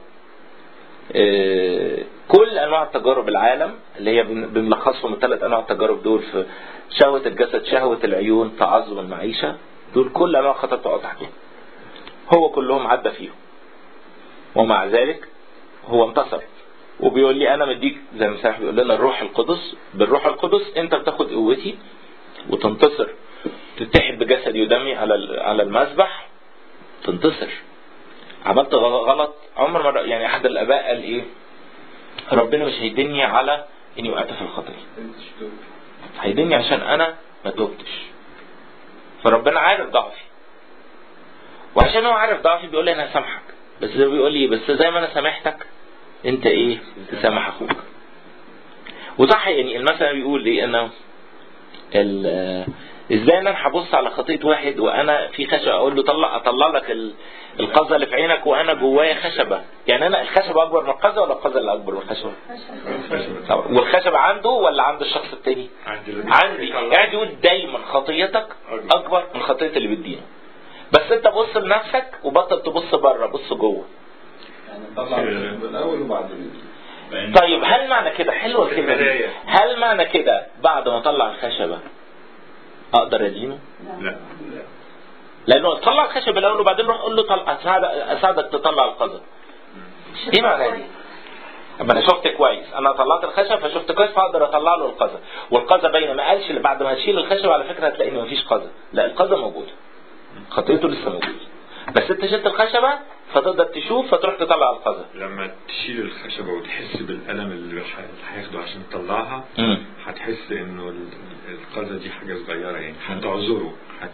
آه، كل انواع التجارب العالم اللي هي بن- بنلخصهم الثلاث انواع التجارب دول في شهوه الجسد شهوه العيون تعظم المعيشه دول كل انواع خطر تقع تحتهم هو كلهم عدى فيهم ومع ذلك هو انتصر وبيقول لي انا مديك زي ما المسيح بيقول لنا الروح القدس بالروح القدس انت بتاخد قوتي وتنتصر تتحد بجسدي ودمي على ال- على المذبح تنتصر عملت غل- غلط عمر مرة يعني احد الاباء قال ايه ربنا مش هيدني على اني وقعت في الخطيه هيدني عشان انا ما توبتش فربنا عارف ضعفي وعشان هو عارف ضعفي بيقول لي انا هسامحك بس ده بيقول لي بس زي ما انا سامحتك انت ايه تسامح اخوك وصح يعني المثل بيقول ايه انه ال- آه، ازاي ان انا هبص على خطية واحد وانا في خشبة اقول له طلع اطلع لك ال- القذى اللي في عينك وانا جوايا خشبة يعني انا الخشبة اكبر من القذى ولا القذى اللي اكبر من الخشبة طب والخشبة عنده ولا عند الشخص التاني عندي عندي قاعد يقول دايما خطيتك اكبر من خطية اللي بتدينه بس انت بص لنفسك وبطل تبص بره بص جوه يعني طلع الخشب الاول وبعدين طيب هل معنى كده حلوه الكلمه دي هل معنى كده بعد ما اطلع الخشبه اقدر ادينه لا لانه طلع الخشب الاول وبعدين روح قول له طل... أساعد... اساعدك تطلع القذى ايه معنى دي اما انا شفت كويس انا طلعت الخشب فشفت كويس فاقدر اطلع له القذى والقذى باينه ما قالش اللي بعد ما تشيل الخشب على فكره هتلاقي ان مفيش قذى لا القذى موجوده خطيته لسه موجوده بس انت شلت الخشبه فتقدر تشوف فتروح تطلع القذى لما تشيل الخشبة وتحس بالألم اللي ح- اللي هياخده عشان تطلعها مم. هتحس انه ال- القذى دي حاجة صغيرة يعني هتعذره هت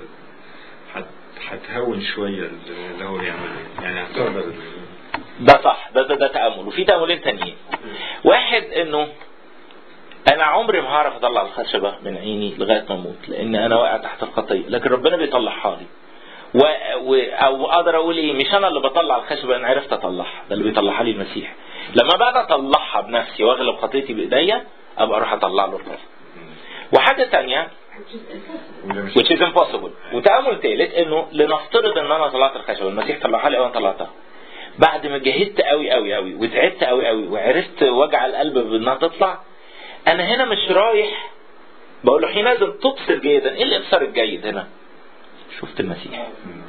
هت هتهون شوية اللي هو يعمله يعني هتقدر ده صح ده ده, ده تامل وفي تاملين تانيين واحد انه انا عمري ما هعرف اطلع الخشبه من عيني لغايه ما اموت لان انا واقع تحت الخطيه لكن ربنا بيطلعها لي و... و... او اقدر اقول ايه مش انا اللي بطلع الخشبه انا عرفت اطلعها ده اللي بيطلعها لي المسيح لما بعد اطلعها بنفسي واغلب خطيتي بايديا ابقى اروح اطلع له الخشبه وحاجه تانية وده مش which is impossible وتأمل ثالث انه لنفترض ان انا طلعت الخشبه المسيح طلعها لي وانا طلعتها بعد ما جهدت قوي قوي قوي وتعبت قوي قوي وعرفت وجع القلب بانها تطلع انا هنا مش رايح بقول له حينئذ تبصر جيدا ايه الابصار الجيد هنا شفت المسيح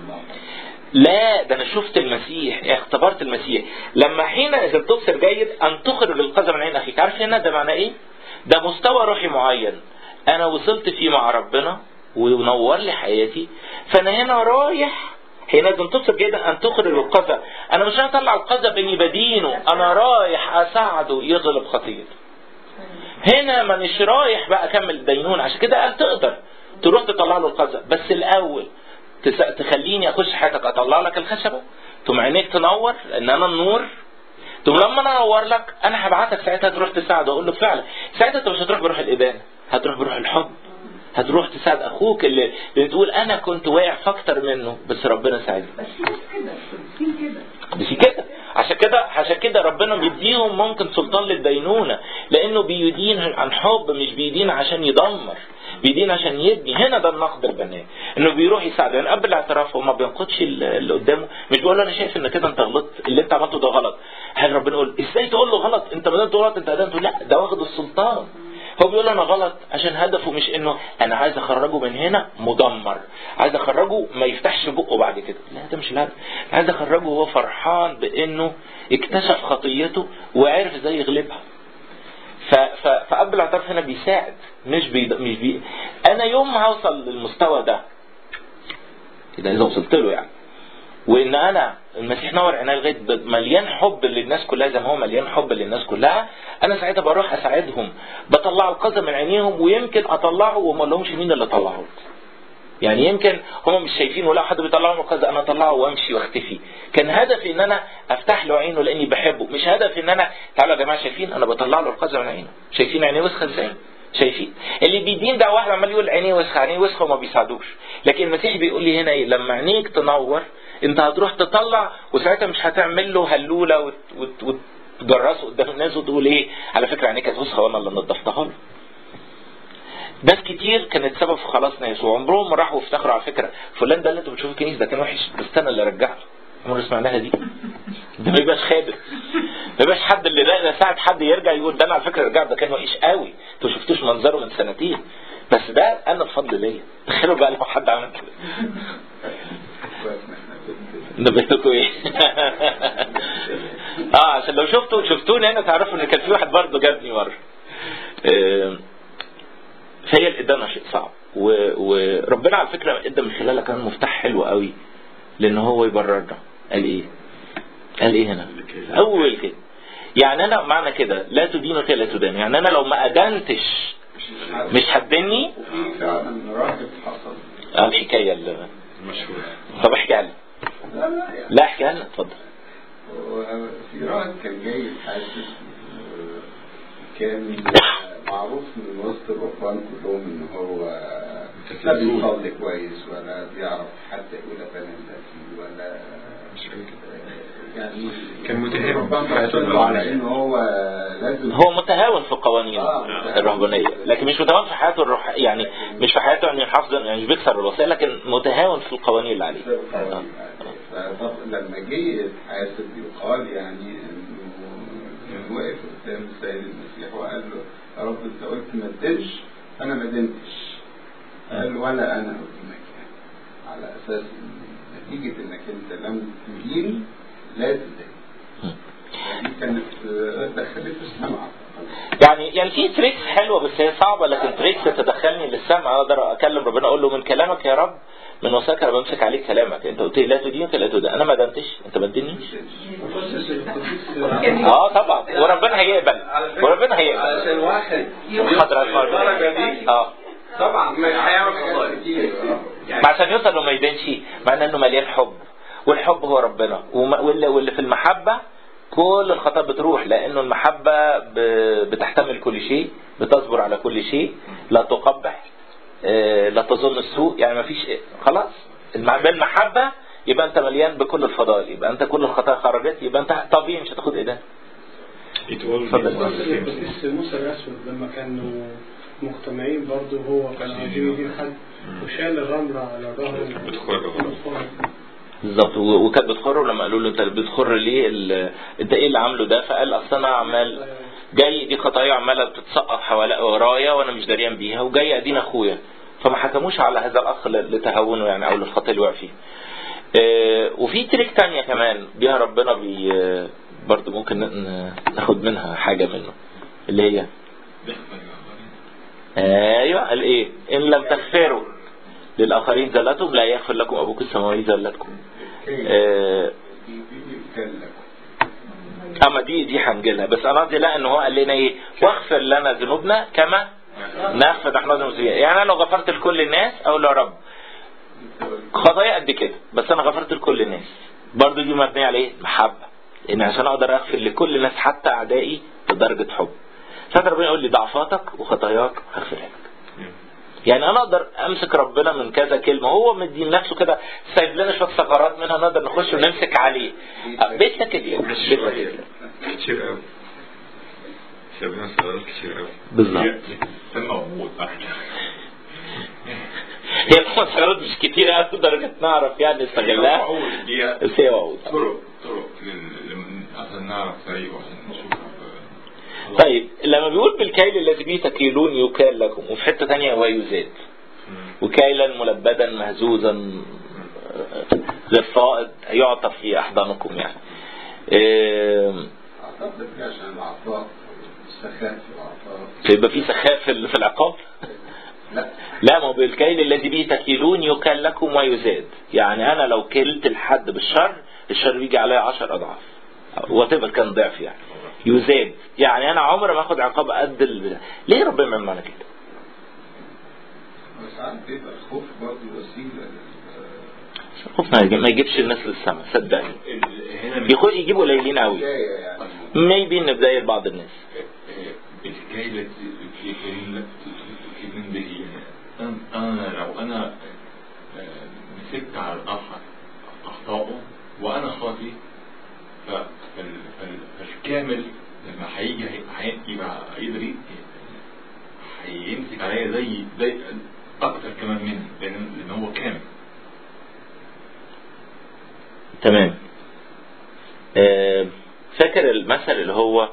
لا ده انا شفت المسيح اختبرت المسيح لما حينئذ تبصر جيد ان تخرج القذى من عين اخيك عارف هنا ده معناه ايه ده مستوى روحي معين انا وصلت فيه مع ربنا ونور لي حياتي فانا هنا رايح حينئذ تبصر جيدا ان تخرج القذى انا مش رايح اطلع القذى باني بدينه انا رايح اساعده يغلب خطيته هنا مانيش رايح بقى اكمل دينون عشان كده قال تقدر تروح تطلع له القذى بس الاول تس- تخليني اخش حياتك اطلع لك الخشبه تقوم عينيك تنور لان انا النور تقوم لما انا انور لك انا هبعتك ساعتها تروح تساعده اقول له فعلا ساعتها انت مش هتروح بروح الادانه هتروح بروح الحب هتروح تساعد اخوك اللي, اللي تقول انا كنت واقع في اكتر منه بس ربنا ساعدني بس في ناس كده في كده بس كده عشان كده عشان كده ربنا بيديهم ممكن سلطان للدينونة لانه بيدين عن حب مش بيدين عشان يدمر بيدين عشان يبني هنا ده النقد البناء انه بيروح يساعد يعني قبل الاعتراف هو ما بينقدش اللي قدامه مش بيقول له انا شايف ان كده انت غلطت اللي انت عملته ده غلط هل ربنا يقول ازاي تقول له غلط انت ما دام تقول غلط انت ادمته لا ده واخد السلطان هو بيقول انا غلط عشان هدفه مش انه انا عايز اخرجه من هنا مدمر عايز اخرجه ما يفتحش بقه بعد كده لا ده مش الهدف عايز اخرجه وهو فرحان بانه اكتشف خطيته وعرف ازاي يغلبها ف... ف... فاب الاعتراف هنا بيساعد مش بي... مش بي... انا يوم ما هوصل للمستوى ده كده اذا وصلت له يعني وان انا المسيح نور عيني لغايه ب- مليان حب للناس كلها زي ما هو مليان حب للناس كلها انا ساعتها بروح اساعدهم بطلع القذى من عينيهم ويمكن اطلعه وما لهمش مين اللي طلعه يعني يمكن هم مش شايفين ولا حد بيطلعهم القذى انا اطلعه وامشي واختفي كان هدفي ان انا افتح له عينه لاني بحبه مش هدفي ان انا تعالوا يا جماعه شايفين انا بطلع له القذى من عينه شايفين عينيه وسخه ازاي شايفين اللي بيدين ده واحد عمال يقول عينيه وسخه عينيه وسخه وما بيساعدوش لكن المسيح بيقول لي هنا ايه لما عينيك تنور انت هتروح تطلع وساعتها مش هتعمل له هلوله وت... وت... وتجرسه قدام الناس وتقول ايه على فكره عينيك كانت وسخه وانا اللي نضفتها له ناس كتير كانت سبب في خلاص ناس وعمرهم ما راحوا افتخروا على فكره فلان ده اللي انتوا بتشوفوا الكنيسه ده كان وحش بس انا اللي رجعته عمر سمعناها دي ده ما يبقاش خادم ما يبقاش حد اللي ده ساعة حد يرجع يقول ده انا على فكره رجعت ده كان وحش قوي انتوا ما شفتوش منظره من سنتين بس ده انا الفضل ليا تخيلوا بقى لو حد عمل كده نبهتكم ايه اه عشان لو شفتوا شفتوني هنا تعرفوا ان كان في واحد برضه جابني مره آه، فهي الإدانة شيء صعب و- وربنا على فكرة ادى من خلالها كان مفتاح حلو قوي لان هو يبررنا قال ايه قال ايه هنا اول كده يعني انا معنى كده لا تدين كده لا تدان يعني انا لو ما ادنتش مش هتدني في فعلا راهب حصل اه الحكايه اللي مشهور طب احكي عنها لا لا يعني لا احكي عنها اتفضل هو في راهب كان جاي حاسس آه، كان مع معروف من وسط الرهبان كلهم ان هو متسلسل. لا بيصلي كويس ولا بيعرف حتى يقول ابانا الذي ولا مش قوي كده. يعني كان متهاون الرهبان في حياته بيعتمدوا على الرهبانية. ان هو لازم هو متهاون في القوانين آه. الرهبانيه لكن مش متهاون في حياته الروح يعني مش في حياته يعني يحافظ يعني مش بيكسر الوصيه لكن متهاون في القوانين اللي عليه القوانين. فطب- لما جه يتحاسب يقال يعني انه كان واقف قدام السيد المسيح وقال له يا رب انت قلت ما تدينش انا ما دينتش قال له ولا انا قدامك يعني على اساس ان نتيجه انك انت لم تدين لا تدين دي كانت آه، دخلت السمع يعني يعني في تريكس حلوه بس هي صعبه لكن تريكس تدخلني للسمع اقدر اكلم ربنا اقول له من كلامك يا رب من وثائق انا بمسك عليك كلامك انت قلت لي لا تدين قلت لا تدين انا ما دنتش انت ما تدينيش قصص القديس اه طبعا وربنا هيقبل وربنا هيقبل علشان واحد حضرتك الدرجة دي اه طبعا مش هيعمل خطايا ما عشان يوصل وما يدينش معناه انه مليان حب والحب هو ربنا وما- واللي, واللي في المحبه كل الخطايا بتروح لانه المحبه ب- بتحتمل كل شيء بتصبر على كل شيء لا تقبح آه، لا تظن السوء يعني ما فيش خلاص المع- بالمحبه يبقى انت مليان بكل الفضائل يبقى انت كل الخطايا خرجت يبقى انت طبيعي مش هتاخد ايه ده It all اتفضل. means قصص the same thing. القديس موسى الأسود لما كانوا مجتمعين برضه هو كان عايزين يدين حد وشال الرملة على ظهره بتخر غلط. بالظبط و- وكانت بتخر لما قالوا له انت بتخر ليه ال- انت ايه اللي عامله ده فقال اصل انا عمال جاي دي خطايا عماله بتتسقط حوالي ورايا وانا مش دريان بيها وجاي ادين اخويا فما حكموش على هذا الاخ ل- لتهاونه يعني او للخطا اللي وقع فيه آه، وفي تريك تانية كمان بيها ربنا بي آه، برضو ممكن ن- ن- ناخد منها حاجة منه اللي هي ايوه قال ايه ان لم تغفروا للاخرين زلتهم لا يغفر لكم ابوك السماوي زلتكم آه، دي دي بتكلم اما دي دي هنجيلها بس انا قصدي لا ان هو قال لنا ايه واغفر لنا ذنوبنا كما نغفر نحن ذنوبنا يعني انا لو غفرت لكل الناس او لو رب خطايا قد كده بس انا غفرت لكل الناس برضو دي مبنيه على ايه محبه ان عشان اقدر اغفر لكل الناس حتى اعدائي بدرجه حب ساعات ربنا يقول لي ضعفاتك وخطاياك هغفرها لك يعني انا اقدر امسك ربنا من كذا كلمه هو مدين نفسه كده سايب لنا شويه ثغرات منها نقدر نخش ونمسك عليه أه، بيتنا كده بس بيتنا شوية كده كتير قوي سابنا صغيرات كتير قوي بالظبط. كان موجود هي طبعا ثغرات مش كتير قوي لدرجه نعرف يعني نستغلها أول دقيقة بس هي وعود طرق طرق لل- لل- عشان نعرف طريق وعشان نشوف آه، طيب لما بيقول بالكيل الذي به تكيلون يكال لكم وفي حته ثانيه ويزاد وكيلا ملبدا مهزوزا آه، غير فائض يعطى في احضانكم يعني آم، اعتقد دي عشان العطاء السخاء في العطاء فيبقى في سخاء في ال- في العقاب لا لا ما هو بالكيل الذي به تكيلون يكال لكم ويزاد يعني انا لو كلت الحد بالشر الشر بيجي عليا عشر اضعاف وتبقى كان ضعف يعني يزاد يعني انا عمري ما اخد عقاب قد البتاع ليه ربنا يعمل معانا كده وساعات بيبقى الخوف برضه وسيله لل- خوف ما يجي- ما يجيبش الناس للسماء صدقني ال- هنا يخو- يجيبوا قليلين قوي بدايه يعني ميبي ان بدايه بعض الناس الكيلة الكيلة من به يعني أنا- أنا لو أنا آه، مسكت على الأخ أخطائه وأنا خاطي ف- فال- فال- فالكامل لما هيجي هي- هي- يبقى يقدر ي- هيمسك عليا زي زي أكتر كمان مني لأن لأن هو كامل تمام آه، فاكر المثل اللي هو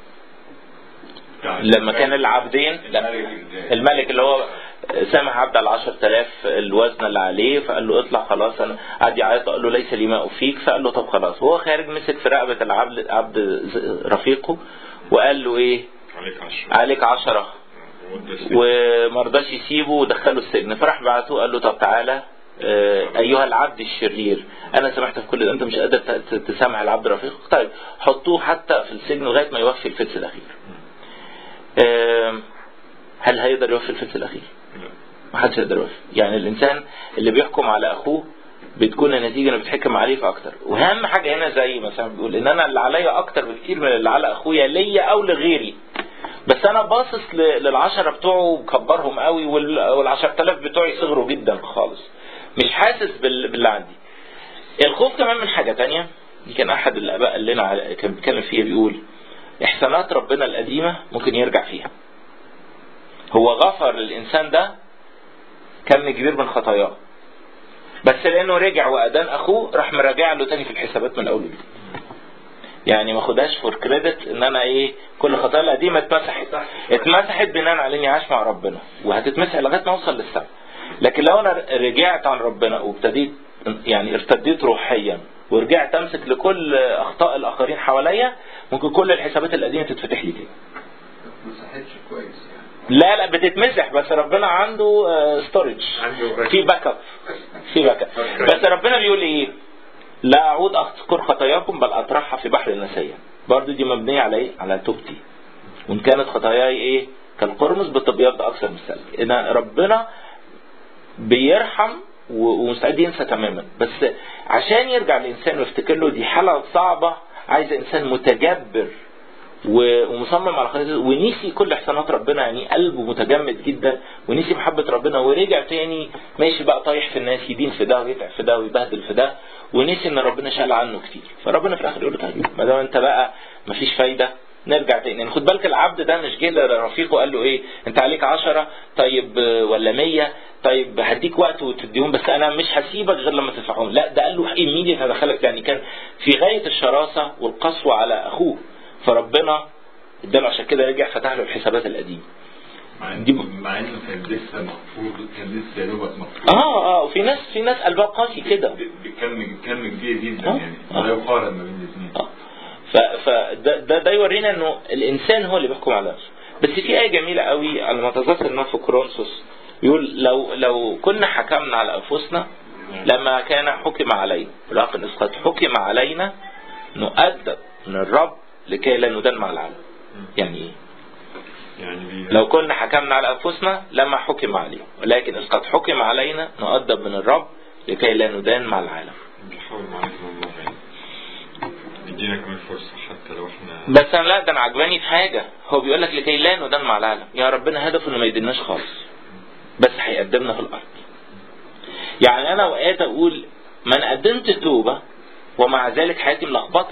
لما كان العبدين لا الملك اللي هو سامح عبد على 10000 الوزن اللي عليه فقال له اطلع خلاص انا قعد يعيط قال له ليس لي ماء فيك فقال له طب خلاص هو خارج مسك في رقبه العبد عبد ز- رفيقه وقال له ايه عليك عشرة عليك عشرة وما رضاش يسيبه ودخله السجن فراح بعته قال له طب تعالى آه، ايها العبد الشرير انا سمحت في كل ده انت مش قادر ت- ت- تسامح العبد رفيقك طيب حطوه حتى في السجن لغايه ما يوفي الفلس الاخير آم، هل هيقدر يوفي الفلس الاخير ما حدش يقدر يوفي يعني الانسان اللي بيحكم على اخوه بتكون النتيجه انه بيتحكم عليه في اكتر واهم حاجه هنا زي مثلا بيقول ان انا اللي عليا اكتر بكتير من اللي على اخويا ليا او لغيري بس انا باصص ل- للعشرة بتوعه ومكبرهم قوي وال- والعشرة آلاف بتوعي صغروا جدا خالص مش حاسس بال- باللي عندي الخوف كمان من حاجة تانية دي كان احد الاباء قال لنا على- كان بيتكلم فيها بيقول احسانات ربنا القديمة ممكن يرجع فيها هو غفر للانسان ده كم كبير من خطاياه بس لانه رجع وادان اخوه راح مراجع له تاني في الحسابات من اول وجديد يعني ما خدهاش فور كريدت ان انا ايه كل خطايا القديمه اتمسحت اتمسحت بناء على اني عايش مع ربنا وهتتمسح لغايه ما اوصل للسما لكن لو انا رجعت عن ربنا وابتديت يعني ارتديت روحيا ورجعت امسك لكل اخطاء الاخرين حواليا ممكن كل الحسابات القديمه تتفتح لي تاني ما صحتش كويس يعني لا لا بتتمسح بس ربنا عنده ستورج عنده في باك اب في باك اب بس ربنا بيقول ايه لا اعود اذكر خطاياكم بل اطرحها في بحر النسيا برضو دي مبنيه على ايه على توبتي وان كانت خطاياي ايه كالقرمز بتبيض اكثر من الثلج ان ربنا بيرحم و- ومستعد ينسى تماما بس عشان يرجع الانسان ويفتكر له دي حاله صعبه عايزه انسان متجبر و- ومصمم على خطيئته ونسي كل احسانات ربنا يعني قلبه متجمد جدا ونسي محبه ربنا ورجع تاني ماشي بقى طايح في الناس يدين في ده ويتعب في ده ويبهدل في ده ونسي ان ربنا شال عنه كتير فربنا في الاخر يقول له طيب ما دام انت بقى مفيش فايده نرجع تاني يعني خد بالك العبد ده مش جه لرفيقه قال له ايه انت عليك عشرة طيب آه، ولا مية طيب هديك وقت وتديهم بس انا مش هسيبك غير لما تدفعهم لا ده قال له ايميديت هدخلك يعني كان في غايه الشراسه والقسوه على اخوه فربنا اداله عشان كده رجع فتح له الحسابات القديمه مع دي ب- إن- مع انه كان لسه مفروض كان لسه يا دوبك مفروض اه اه وفي ناس في ناس قلبها قاسي كده بكم كم كبير جدا آه. يعني آه. لا يقارن ما بين الاثنين اه ف- فده ده, ده يورينا انه الانسان هو اللي بيحكم على نفسه بس في ايه جميله قوي على ما اتذكر انها في كورنثوس بيقول لو لو كنا حكمنا على انفسنا لما كان حكم علينا ولكن إذ قد حكم علينا نؤدب من الرب لكي لا ندان مع العالم يعني ايه يعني بي- لو كنا حكمنا على انفسنا لما حكم علينا ولكن اذ قد حكم علينا نؤدب من الرب لكي لا ندان مع العالم بنحاول معاكم الله يعني يدينا كمان فرصة حتى لو احنا بس انا لا ده انا عجباني في حاجه هو بيقول لك لكي لا ندان مع العالم يا ربنا هدفه انه ما يديناش خالص بس هيقدمنا في الارض يعني انا اوقات اقول ما انا قدمت توبه ومع ذلك حياتي ملخبطه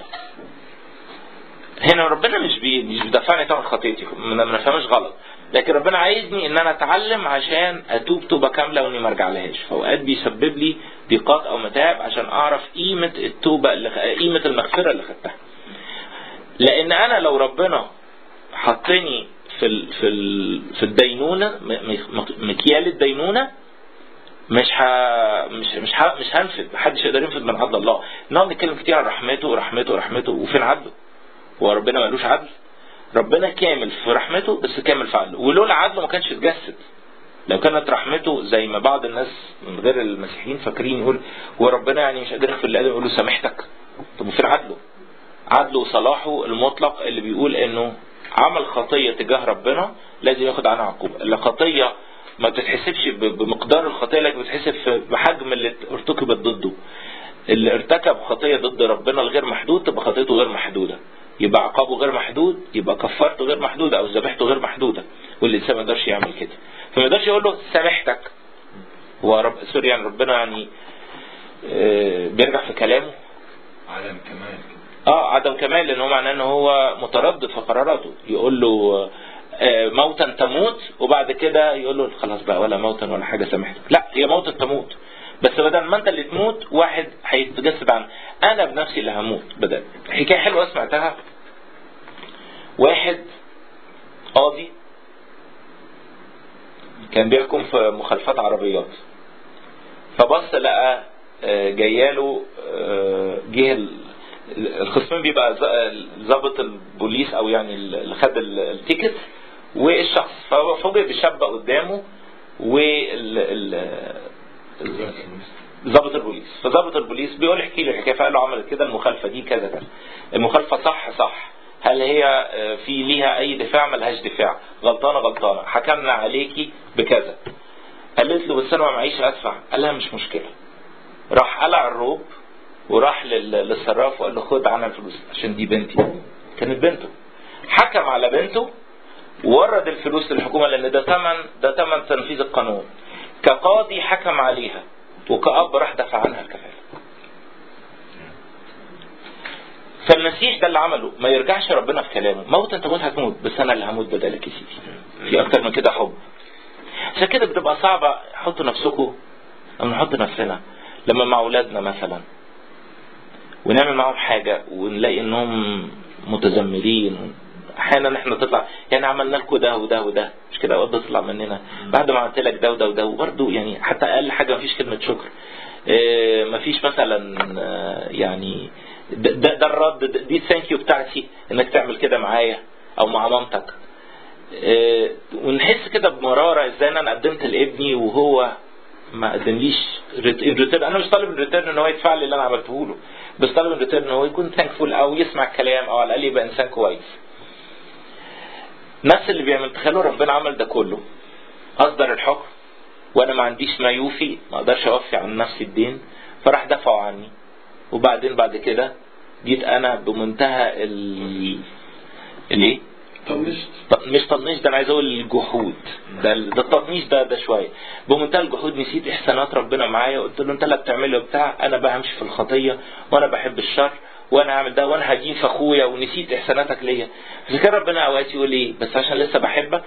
هنا ربنا مش بي مش بيدفعني طبعا خطيتي ما ما نفهمش غلط لكن ربنا عايزني ان انا اتعلم عشان اتوب توبه كامله واني ما ارجع لهاش فاوقات بيسبب لي ضيقات او متاعب عشان اعرف قيمه التوبه اللي خ- قيمه المغفره اللي خدتها لان انا لو ربنا حطني في ال في ال في الدينونه م- م- مكيال الدينونه مش ه... مش مش ه... مش هنفذ محدش يقدر ينفذ من عدل الله نقعد نتكلم كتير عن رحمته ورحمته ورحمته وفين عدله هو ربنا ملوش عدل ربنا كامل في رحمته بس كامل في عدله ولولا عدله ما كانش اتجسد لو كانت رحمته زي ما بعض الناس من غير المسيحيين فاكرين يقول هو ربنا يعني مش قادر يغفر لادم يقول له سامحتك طب وفين عدله عدله وصلاحه المطلق اللي بيقول انه عمل خطيه تجاه ربنا لازم ياخد عنها عقوبه الخطيه ما بتتحسبش ب- بمقدار الخطيه لكن بتتحسب في- بحجم اللي ارتكبت ضده اللي ارتكب خطيه ضد ربنا الغير محدود تبقى خطيته غير محدوده يبقى عقابه غير محدود يبقى كفارته غير محدوده او ذبيحته غير محدوده والانسان ما يقدرش يعمل كده فما يقدرش يقول له سامحتك هو رب سوري يعني ربنا يعني آه، بيرجع في كلامه عالم كمان كده اه عدم كمال لان هو معناه ان هو متردد في قراراته يقول له آه، موتا تموت وبعد كده يقول له خلاص بقى ولا موتا ولا حاجه سامحتك لا هي موتا تموت بس بدل ما انت اللي تموت واحد هيتجسد عنه انا بنفسي اللي هموت بدل حكايه حلوه سمعتها واحد قاضي كان بيحكم في مخالفات عربيات فبص لقى آه، جاياله آه، جه ال- الخصمين بيبقى ز- ضابط البوليس او يعني اللي خد ال- التيكت والشخص ففوجئ بشاب قدامه وال ال- ضابط البوليس فضابط البوليس بيقول احكي لي الحكايه فقال له عملت كده المخالفه دي كذا كذا المخالفه صح صح هل هي آه، في ليها اي دفاع ملهاش دفاع غلطانه غلطانه حكمنا عليكي بكذا قالت له بس انا ما معيش ادفع قال لها مش مشكله راح قلع الروب وراح لل- للصراف وقال له خد عنها الفلوس عشان دي بنتي كانت بنته حكم على بنته ورد الفلوس للحكومة لأن ده ثمن ده ثمن تنفيذ القانون كقاضي حكم عليها وكأب راح دفع عنها الكفالة فالمسيح ده اللي عمله ما يرجعش ربنا في كلامه موت انت قلت هتموت بس انا اللي هموت بدالك يا سيدي في اكتر من كده حب عشان كده بتبقى صعبة حطوا نفسكم او نحط نفسنا لما مع اولادنا مثلا ونعمل معاهم حاجة ونلاقي انهم متذمرين احيانا احنا تطلع يعني عملنا لكم ده وده وده مش كده اوقات بتطلع مننا بعد ما عملت لك ده وده وده وبرده يعني حتى اقل حاجه مفيش كلمه شكر اه مفيش مثلا اه يعني ده, ده, ده الرد ده- دي الثانك يو بتاعتي انك تعمل كده معايا او مع مامتك اه ونحس كده بمراره ازاي إن انا قدمت لابني وهو ما قدمليش ريتيرن انا مش طالب الريتيرن ان هو يدفع لي اللي انا عملته له بس طالب الريتيرن ان هو يكون ثانكفول او يسمع الكلام او على الاقل يبقى انسان كويس نفس اللي بيعمل تخيلوا ربنا عمل ده كله اصدر الحكم وانا ما عنديش ما يوفي ما اقدرش اوفي عن نفسي الدين فراح دفعوا عني وبعدين بعد كده جيت انا بمنتهى ال الايه؟ طنشت ط- مش تطنيش ده انا عايز اقول الجحود ده ال- ده التطنيش ده ده شويه بمنتهى الجحود نسيت احسانات ربنا معايا قلت له انت اللي بتعمله بتاع انا بقى همشي في الخطيه وانا بحب الشر وانا هعمل ده وانا هجين في اخويا ونسيت احساناتك ليا عشان كده ربنا اوقات يقول ايه بس عشان لسه بحبك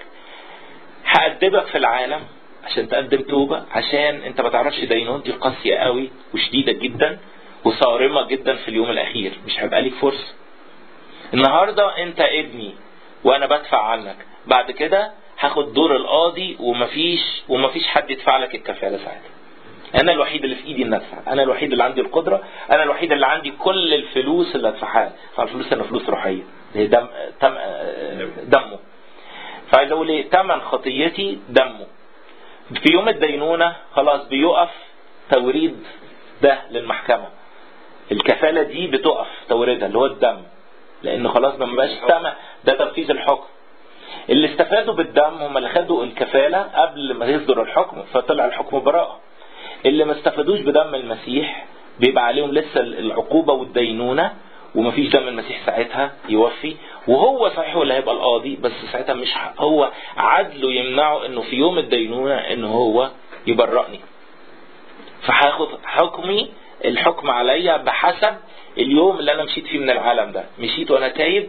هأدبك في العالم عشان تقدم توبة عشان انت ما تعرفش دينونتي قاسية قوي وشديدة جدا وصارمة جدا في اليوم الأخير مش هيبقى ليك فرصة النهاردة انت ابني وانا بدفع عنك بعد كده هاخد دور القاضي ومفيش ومفيش حد يدفع لك الكفالة ساعتها انا الوحيد اللي في ايدي ان ادفع انا الوحيد اللي عندي القدرة انا الوحيد اللي عندي كل الفلوس اللي ادفعها فالفلوس هنا فلوس روحية هي دم تم دمه فعايز اقول ايه تمن خطيتي دمه في يوم الدينونة خلاص بيقف توريد ده للمحكمة الكفالة دي بتقف توريدها اللي هو الدم لان خلاص ما بقاش تمن ده تنفيذ الحكم اللي استفادوا بالدم هم اللي خدوا الكفالة قبل ما يصدر الحكم فطلع الحكم براءة اللي ما استفادوش بدم المسيح بيبقى عليهم لسه العقوبة والدينونة ومفيش دم المسيح ساعتها يوفي وهو صحيح هو اللي هيبقى القاضي بس ساعتها مش ح- هو عدله يمنعه انه في يوم الدينونة انه هو يبرئني فهاخد حكمي الحكم عليا بحسب اليوم اللي انا مشيت فيه من العالم ده مشيت وانا تايب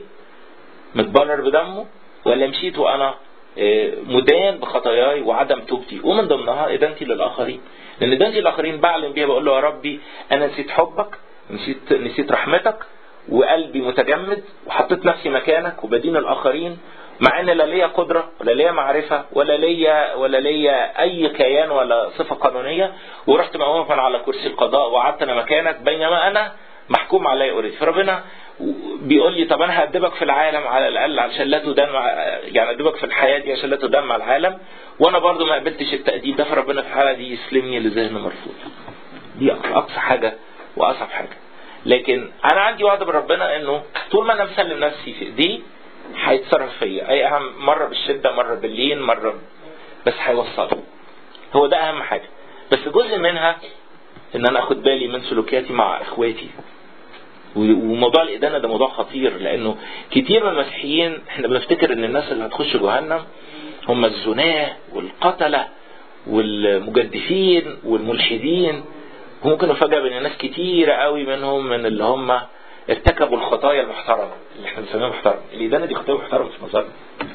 متبرر بدمه ولا مشيت وانا آه، مدان بخطاياي وعدم توبتي ومن ضمنها ادانتي للاخرين لان ادانتي للاخرين بعلم بيها بقول له يا ربي انا نسيت حبك نسيت نسيت رحمتك وقلبي متجمد وحطيت نفسي مكانك وبدين الاخرين مع ان لا ليا قدره ولا ليا معرفه ولا ليا ولا ليا اي كيان ولا صفه قانونيه ورحت مقوما على كرسي القضاء وقعدت انا مكانك بينما انا محكوم عليا اوريدي فربنا بيقول لي طب انا هأدبك في العالم على الاقل عشان لا تدان مع يعني أدبك في الحياه دي عشان لا تدان مع العالم وانا برضو ما قبلتش التأديب ده فربنا في الحاله دي يسلمني لذهن مرفوض دي اقصى حاجه واصعب حاجه لكن انا عندي وعد من ربنا انه طول ما انا مسلم نفسي في ايديه هيتصرف فيا اي اهم مره بالشده مره باللين مره بس هيوصلني هو ده اهم حاجه بس جزء منها ان انا اخد بالي من سلوكياتي مع اخواتي وموضوع الإدانة ده موضوع خطير لأنه كتير من المسيحيين احنا بنفتكر إن الناس اللي هتخش جهنم هم الزناة والقتلة والمجدفين والملحدين وممكن نفاجأ بأن ناس كتيرة قوي منهم من اللي هم ارتكبوا الخطايا المحترمة اللي احنا بنسميها محترمة الإدانة دي خطايا محترمة في نظرنا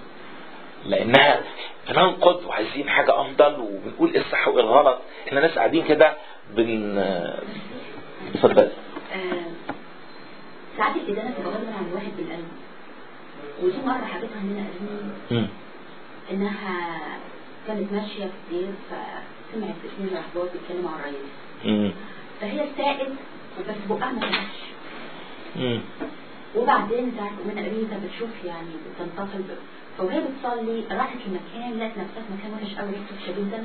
لأنها بننقد وعايزين حاجة أفضل وبنقول إيه الصح وإيه الغلط احنا ناس قاعدين كده بن اتفضل آه، ساعات الإدانة تبقى غالبا عن الواحد بالقلب ودي مرة حكيتها لنا قريب مم. إنها كانت ماشية في الدير فسمعت اثنين رهبات بيتكلموا عن الرئيس مم. فهي سائت وبس بقها ما فتحش مم. وبعدين ساعات من قريب انت بتشوف يعني بتنتقل ب- فوهي بتصلي راحت لمكان لقت نفسها في مكان وحش قوي ريحته وحشه جدا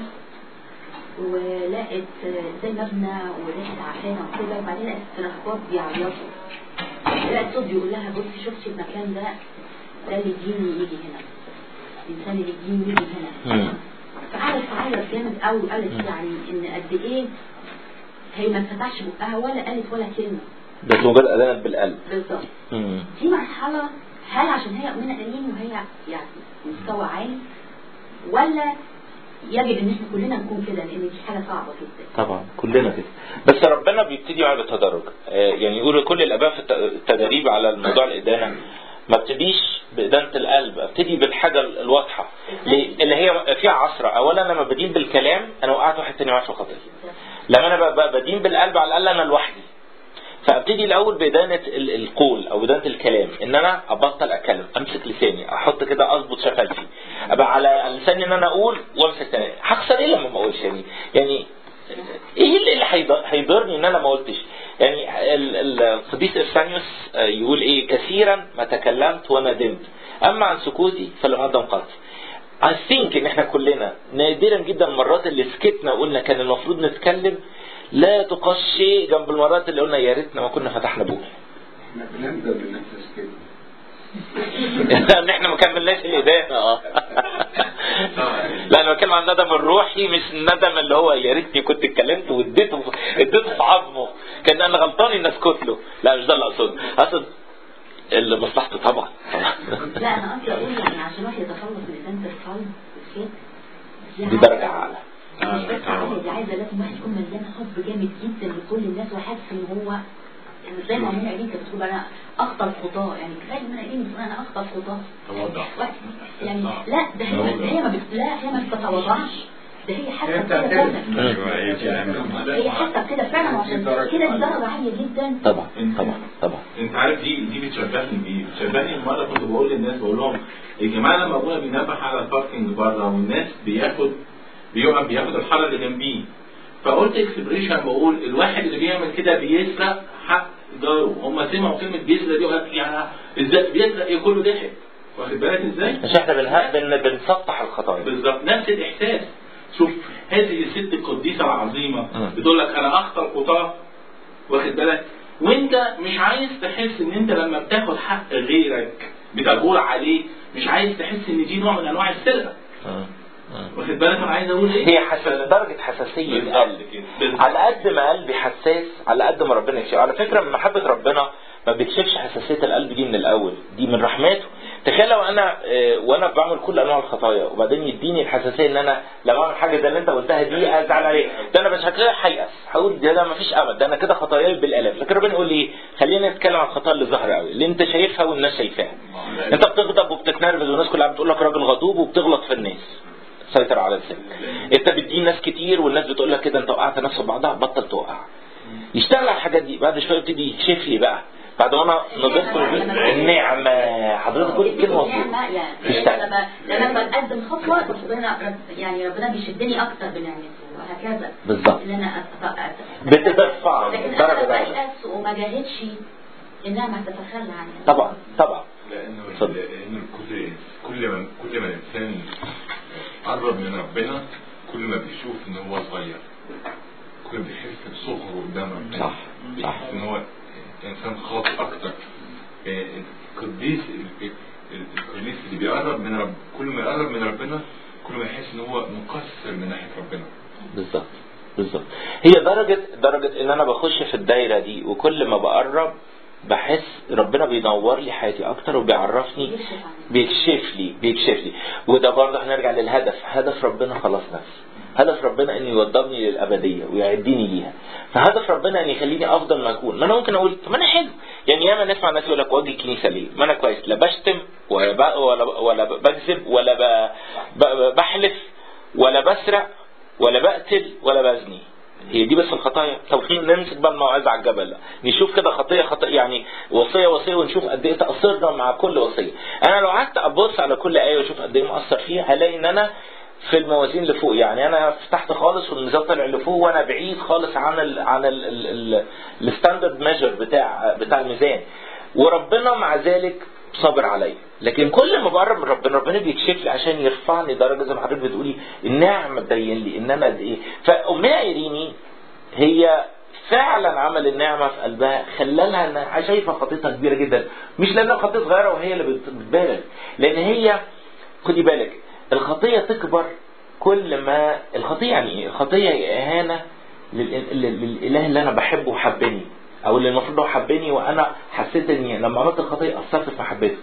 ولقت زي مبنى وريحه عفانه وكده وبعدين لقت رهبات بيعيطوا لقت صوت بيقول لها بصي شفتي المكان ده ده اللي الدين يجي هنا الانسان اللي الدين يجي هنا مم. فقعدت تعيط جامد قوي قالت يعني ان قد ايه هي ما فتحش بقها ولا قالت ولا كلمه ده مجرد أذانت بالقلب بالظبط مم. دي مرحلة هل عشان هي أمنا قليل وهي يعني مستوى عالي ولا يجب ان احنا كلنا نكون كده لان دي حاجه صعبه جدا طبعا كلنا كده بس ربنا بيبتدي معاه بالتدرج آه، يعني يقولوا كل الاباء في الت- التدريب على الموضوع الادانه ما ابتديش بإدانة القلب ابتدي بالحاجة الواضحة ليه؟ اللي هي فيها عصرة أولا لما بدين بالكلام أنا وقعت واحد تاني واحد في خطية لما أنا ب- ب- بدين بالقلب على الأقل أنا لوحدي فابتدي الاول بادانه ال- القول او بادانه الكلام ان انا ابطل اتكلم امسك لساني احط كده اظبط شفايفي ابقى على لساني ان انا اقول وامسك تاني هخسر ايه لما ما اقولش يعني يعني ايه اللي اللي هيض- هيضرني ان انا ما قلتش يعني ال- ال- القديس ارسانيوس آه، يقول ايه كثيرا ما تكلمت وندمت اما عن سكوتي فلم ادم قط I think ان احنا كلنا نادرا جدا المرات اللي سكتنا وقلنا كان المفروض نتكلم لا تقاس شيء جنب المرات اللي قلنا يا ريتنا ما كنا فتحنا بوق احنا بنندم ان احنا سكتنا ان احنا ما كملناش الادانه اه لا انا بتكلم عن الندم الروحي مش الندم اللي هو يا ريتني كنت اتكلمت واديته اديته في عظمه كان انا غلطان ان اسكت له لا مش ده اللي اقصده اقصد اللي مصلحته طبعا لا انا قصدي اقول يعني عشان واحد يتخلص من ادانه القلب والفكر دي درجه اعلى مش بس عالية دي عايزه لازم واحد يكون مليان حب جامد جدا لكل الناس وحاسس ان هو زي ما عمال قاعدين كانت بتقول انا اخطى الخطاه يعني كفايه ان انا قاعدين بتقول انا اخطى الخطاه تواضع واحد- يعني لا ده هي هي ما بت- لا هي ما بتتواضعش ده هي حاسه انت بكده فعلا هتعمل هي حاسه بكده فعلا وعشان كده دي درجه عاليه جدا طبعا طبعا طبعا انت عارف دي دي بتشبهني بايه؟ بتشبهني مره كنت بقول للناس بقول لهم يا جماعه لما ابونا بينبه على الباركنج بره والناس بياخد بيقع بياخد الحاره اللي جنبيه فقلت اكسبريشن بقول الواحد اللي بيعمل كده بيسرق حق جاره هم سمعوا كلمه بيسرق دي وقالت يا ازاي بيسرق ايه كله ضحك واخد بالك ازاي؟ مش احنا بنها- بن بنسطح الخطايا بالظبط نفس الاحساس شوف هذه الست القديسه العظيمه مم. بتقول لك انا اخطى الخطاه واخد بالك وانت مش عايز تحس ان انت لما بتاخد حق غيرك بتجور عليه مش عايز تحس ان دي نوع من انواع السرقه مم. مم. واخد بالك انا عايز اقول ايه؟ هي حساس درجة حساسية بالظبط القلب كده. بالظبط. على قد ما قلبي حساس على قد ما ربنا يكشف على فكرة من محبة ربنا ما بيكشفش حساسية القلب دي من الأول دي من رحمته تخيل لو أنا آه، وأنا بعمل كل أنواع الخطايا وبعدين يديني الحساسية إن أنا لما أعمل حاجة زي اللي أنت قلتها دي أزعل عليه ده أنا مش هكده هيأس هقول ده ده مفيش أمل ده أنا كده خطاياي بالآلاف لكن ربنا يقول لي خلينا نتكلم عن الخطايا اللي ظاهرة قوي اللي أنت شايفها والناس شايفاها أنت بتغضب وبتتنرفز والناس كلها بتقول لك راجل غضوب وبتغلط في الناس سيطر على لسانك انت بتدين ناس كتير والناس بتقول لك كده انت وقعت ناس في بعضها بطل توقع يشتغل على الحاجات دي بعد شويه يبتدي يكشف لي بقى بعد ما انا نضفت النعمه حضرتك قلت كلمه مظبوطه النعمة يعني تشتغل. لما لما بقدم خطوة ربنا رب- يعني ربنا بيشدني أكتر بنعمته وهكذا بالظبط. إن أنا أت- أت- بتدفع لكن درجه أنا درجه بيأس وما جاهدش النعمة هتتخلى عني طبعا طبعا لانه اتفضل. لان كل كل ما كل ما الانسان قرب من ربنا كل ما بيشوف ان هو صغير كل ما بيحس بصغره قدام ربنا صح، صح. بيحس ان هو انسان خاطئ اكتر آه، القديس ال- ال- القديس اللي بيقرب من رب كل ما يقرب من ربنا كل ما يحس ان هو مقصر من ناحيه ربنا بالظبط بالظبط هي درجة درجة ان انا بخش في الدايرة دي وكل ما بقرب بحس ربنا بينور لي حياتي اكتر وبيعرفني بيكشف عني. بيكشف لي بيكشف لي وده برضه هنرجع للهدف هدف ربنا خلاص نفسي هدف ربنا ان يوضبني للابديه ويعدني ليها فهدف ربنا ان يخليني افضل ما اكون ما انا ممكن اقول طب ما انا حلو يعني ياما نسمع ناس يقول لك واجي الكنيسه ليه ما انا كويس لا بشتم ولا ب- ولا ولا بكذب ولا ب- ب- بحلف ولا بسرق ولا بقتل ولا بزني هي دي بس الخطايا طب خلينا نمسك بقى الموعظه على الجبل لا. نشوف كده خطيه خطيه يعني وصيه وصيه ونشوف قد ايه تاثرنا مع كل وصيه انا لو قعدت ابص على كل ايه واشوف قد ايه مأثر فيها هلاقي ان انا في الموازين اللي فوق يعني انا تحت خالص والميزان طالع لفوق وانا بعيد خالص عن ال عن الستاندرد ميجر بتاع بتاع الميزان وربنا مع ذلك صابر عليا لكن كل ما بقرب من ربنا ربنا بيكشف لي عشان يرفعني درجه زي ما حضرتك بتقولي النعمه تبين لي ان انا قد ايه فامنيه ايريني هي فعلا عمل النعمه في قلبها خلالها انها شايفه خطيتها كبيره جدا مش لانها خطيه صغيره وهي اللي بت- بتبالغ لان هي خدي بالك الخطيه تكبر كل ما الخطيه يعني ايه؟ الخطيه هي اهانه للإل- لل- للاله اللي انا بحبه وحبني او اللي المفروض هو حبني وانا حسيت اني لما عملت الخطيه اثرت في محبته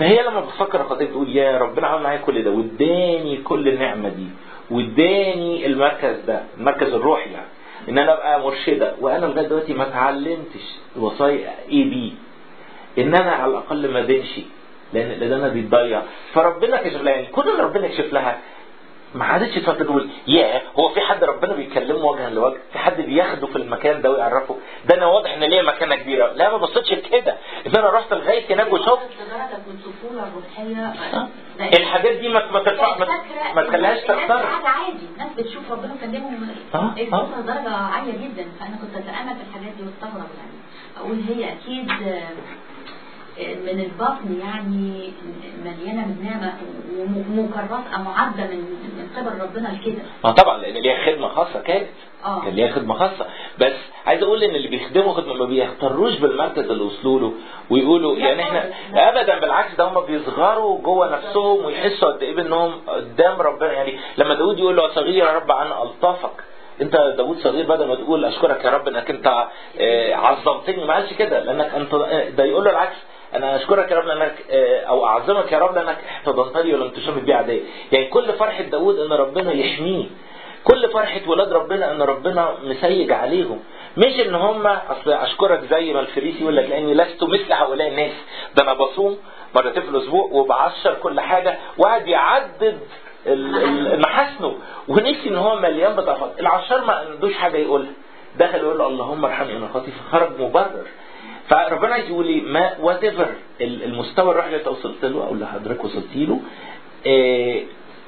فهي لما بتفكر الخطيه تقول يا ربنا عمل معايا كل ده واداني كل النعمه دي واداني المركز ده المركز الروحي يعني ان انا ابقى مرشده وانا لغايه دلوقتي ما اتعلمتش وصايا ايه بي ان انا على الاقل ما ادينش لان لان انا بيتضيع فربنا كشف لها يعني كل اللي ربنا يكشف لها ما عادتش تفكر تقول ياه هو في حد ربنا بيكلمه وجها لوجه في حد بياخده في المكان ده ويعرفه ده انا واضح ان ليا مكانه كبيره لا ما بصيتش لكده ان انا رحت لغايه هناك وشفت درجة من الطفولة الروحية الحاجات دي ما ما ترفع ما, ما تخليهاش تختار عادي عادي الناس بتشوف ربنا كلمهم آه، الفترة درجة عالية جدا فأنا كنت أتأمل في الحاجات دي واستغرب يعني أقول هي أكيد آه، من البطن يعني مليانة من نعمة ومكرسة معدة من من قبل ربنا لكده اه طبعا لان ليها خدمه خاصه كانت اه كان ليها خدمه خاصه بس عايز اقول ان اللي بيخدموا خدمه ما بيختاروش بالمركز اللي وصلوا له ويقولوا لا يعني احنا خالص، لا. ابدا بالعكس ده هم بيصغروا جوه نفسهم ويحسوا قد ايه بانهم قدام ربنا يعني لما داود يقول له يا صغير يا رب عن الطافك انت داود صغير بدل ما تقول اشكرك يا رب انك انت آه، عظمتني ما قالش كده لانك انت ده يقول له العكس انا اشكرك يا رب لانك آه، او اعظمك يا رب لانك احتضنتني ولم تشمت بي عدائي يعني كل فرحه داود ان ربنا يحميه كل فرحة ولاد ربنا ان ربنا مسيج عليهم مش ان هم اصل اشكرك زي ما الفريسي يقول لك لاني لست مثل هؤلاء الناس ده انا بصوم مرتين في الاسبوع وبعشر كل حاجة وقعد يعدد ال- ال- محاسنه ونسي ان هو مليان بضعفات العشار ما عندوش حاجة يقولها دخل يقول له اللهم ارحمني انا خاطي فخرج مبرر فربنا عايز يقول لي ما وات ايفر المستوى الروحي اللي انت وصلت له او اللي حضرتك وصلت له آه،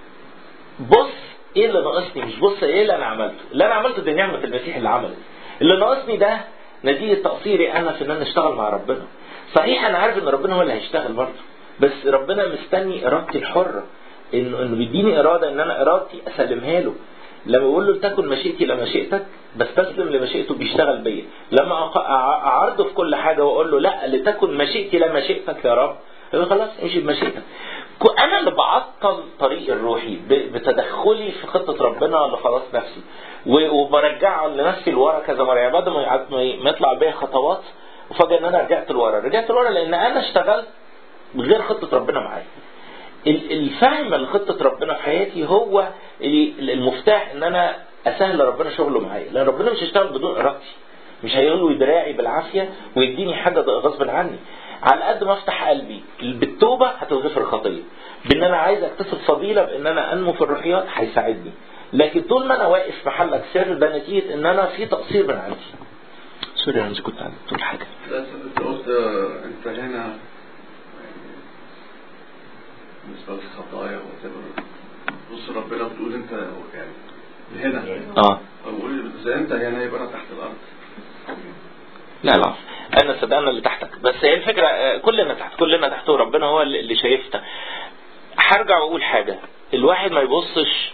بص ايه اللي ناقصني مش بص ايه اللي انا عملته اللي انا عملته دي نعمه المسيح اللي عملت اللي ناقصني ده نتيجه تقصيري انا في ان انا اشتغل مع ربنا صحيح انا عارف ان ربنا هو اللي هيشتغل برضه بس ربنا مستني ارادتي الحره انه انه بيديني اراده ان انا ارادتي اسلمها له لما بقول له لتكن مشيئتي لا مشيئتك بستسلم لمشيئته بيشتغل بيا لما أق- أع- اعرضه في كل حاجه واقول له لا لتكن مشيئتي لا مشيئتك يا رب يقول خلاص امشي بمشيئتك كو- انا اللي بعطل طريقي الروحي ب- بتدخلي في خطه ربنا لخلاص نفسي و- وبرجع لنفسي لورا كذا مره يعني بعد ما يع- ما ي- ما يطلع بيا خطوات وفجاه ان انا رجعت لورا رجعت لورا لان انا اشتغلت بغير خطه ربنا معايا ال- الفهم لخطة ربنا في حياتي هو ال- المفتاح ان انا اسهل ربنا شغله معايا لان ربنا مش هيشتغل بدون ارادتي مش هيقول دراعي بالعافية ويديني حاجة غصب عني على قد ما افتح قلبي بالتوبة هتتغفر الخطية بان انا عايز اكتسب فضيلة بان انا انمو في الروحيات هيساعدني لكن طول ما انا واقف محلك سر ده نتيجة ان انا في تقصير من عندي سوري انا مش كنت عايز تقول حاجة لا انت قلت آه، انت هنا يعني بالنسبه للخطايا وتبقى بص ربنا بتقول انت يعني هنا اه بقول زي انت هنا يبقى انا تحت الارض لا لا انا صدقنا اللي تحتك بس هي الفكره آه، كلنا تحت كلنا تحت وربنا هو اللي اللي شايفنا هرجع واقول حاجه الواحد ما يبصش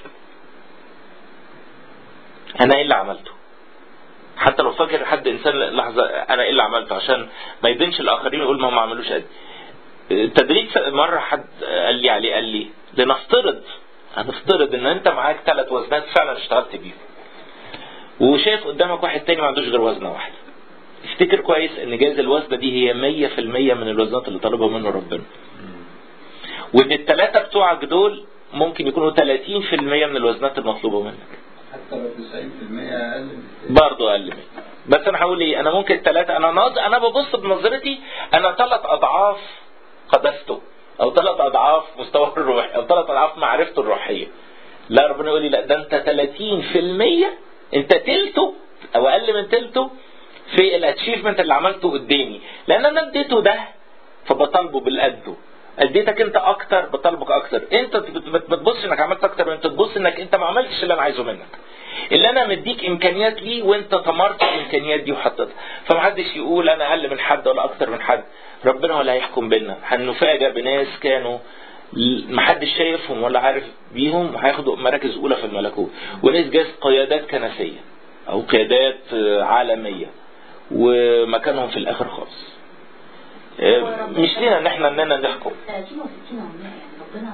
انا ايه اللي عملته حتى لو فاكر حد انسان لحظه انا ايه اللي عملته عشان ما يبينش الاخرين يقول ما هم ما عملوش قد التدريب مره حد قال لي عليه قال لي لنفترض هنفترض ان انت معاك ثلاث وزنات فعلا اشتغلت بيهم وشايف قدامك واحد تاني ما عندوش غير وزنه واحده افتكر كويس ان جايز الوزنه دي هي 100% من الوزنات اللي طلبها منه ربنا وان الثلاثه بتوعك دول ممكن يكونوا 30% من الوزنات المطلوبه منك حتى لو 90% اقل من برضه اقل منك بس انا هقول ايه انا ممكن ثلاثه انا ناظ انا ببص بنظرتي انا ثلاث اضعاف قدسته او ثلاث اضعاف مستوى الروح او ثلاث اضعاف معرفته الروحيه لا ربنا يقول لي لا ده انت 30% انت تلته او اقل من تلته في الاتشيفمنت اللي عملته قدامي لان انا اديته ده فبطالبه بالقده اديتك انت اكتر بطالبك اكتر انت بت- بت- بتبص انك عملت اكتر وانت تبص انك انت ما عملتش اللي انا عايزه منك اللي انا مديك امكانيات ليه وانت طمرت الامكانيات دي وحطيتها فمحدش يقول انا اقل من حد ولا اكتر من حد ربنا هو اللي هيحكم بينا هنفاجئ بناس كانوا ل- محدش شايفهم ولا عارف بيهم وهياخدوا مراكز اولى في الملكوت وناس جاز قيادات كنسيه او قيادات آه، عالميه ومكانهم في الاخر خالص آه، مش لينا ان احنا اننا نحكم 30 و60 و100 يعني ربنا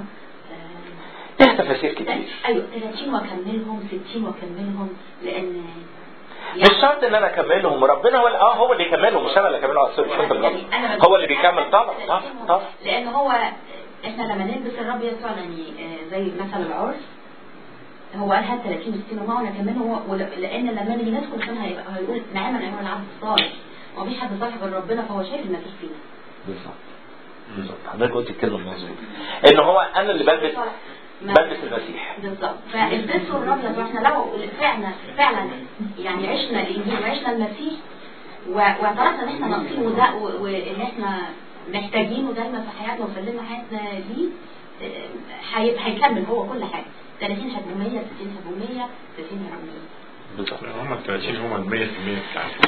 آه، لها تفاسير كتير ايوه 30 واكملهم 60 واكملهم لان مش شرط ان انا اكملهم ربنا هو اه هو اللي يكملهم مش انا اللي اكملهم اه سوري فهمت الغلط يعني أنا هو اللي بيكمل طبعا طبعا طبعا لان هو احنا لما نلبس الرب يسوع يعني آه، زي مثل العرس هو قال هات 30 60 وما وانا كمان هو ول- لان لما نيجي ندخل عشان هيبقى هيقول نعم ايها العبد الصالح هو مفيش حد صالح غير ربنا فهو شايف المسيح فينا بالظبط بالظبط حضرتك قلت الكلمه مظبوط ان هو انا اللي بلبس بلبس المسيح بالظبط فالبسوا الرب يسوع احنا لو فعلا فعلا يعني عشنا الانجيل وعشنا المسيح و- واعترفنا ان احنا ناقصين وده و- وان احنا محتاجينه دايما في حياتنا وسلمنا حياتنا ليه آه، هي- هيكمل هو كل حاجه 30 هيبقوا 100 60 هيبقوا 100 30 هيبقوا 100 بالظبط هم ال 30 هم ال 100% بتاعتهم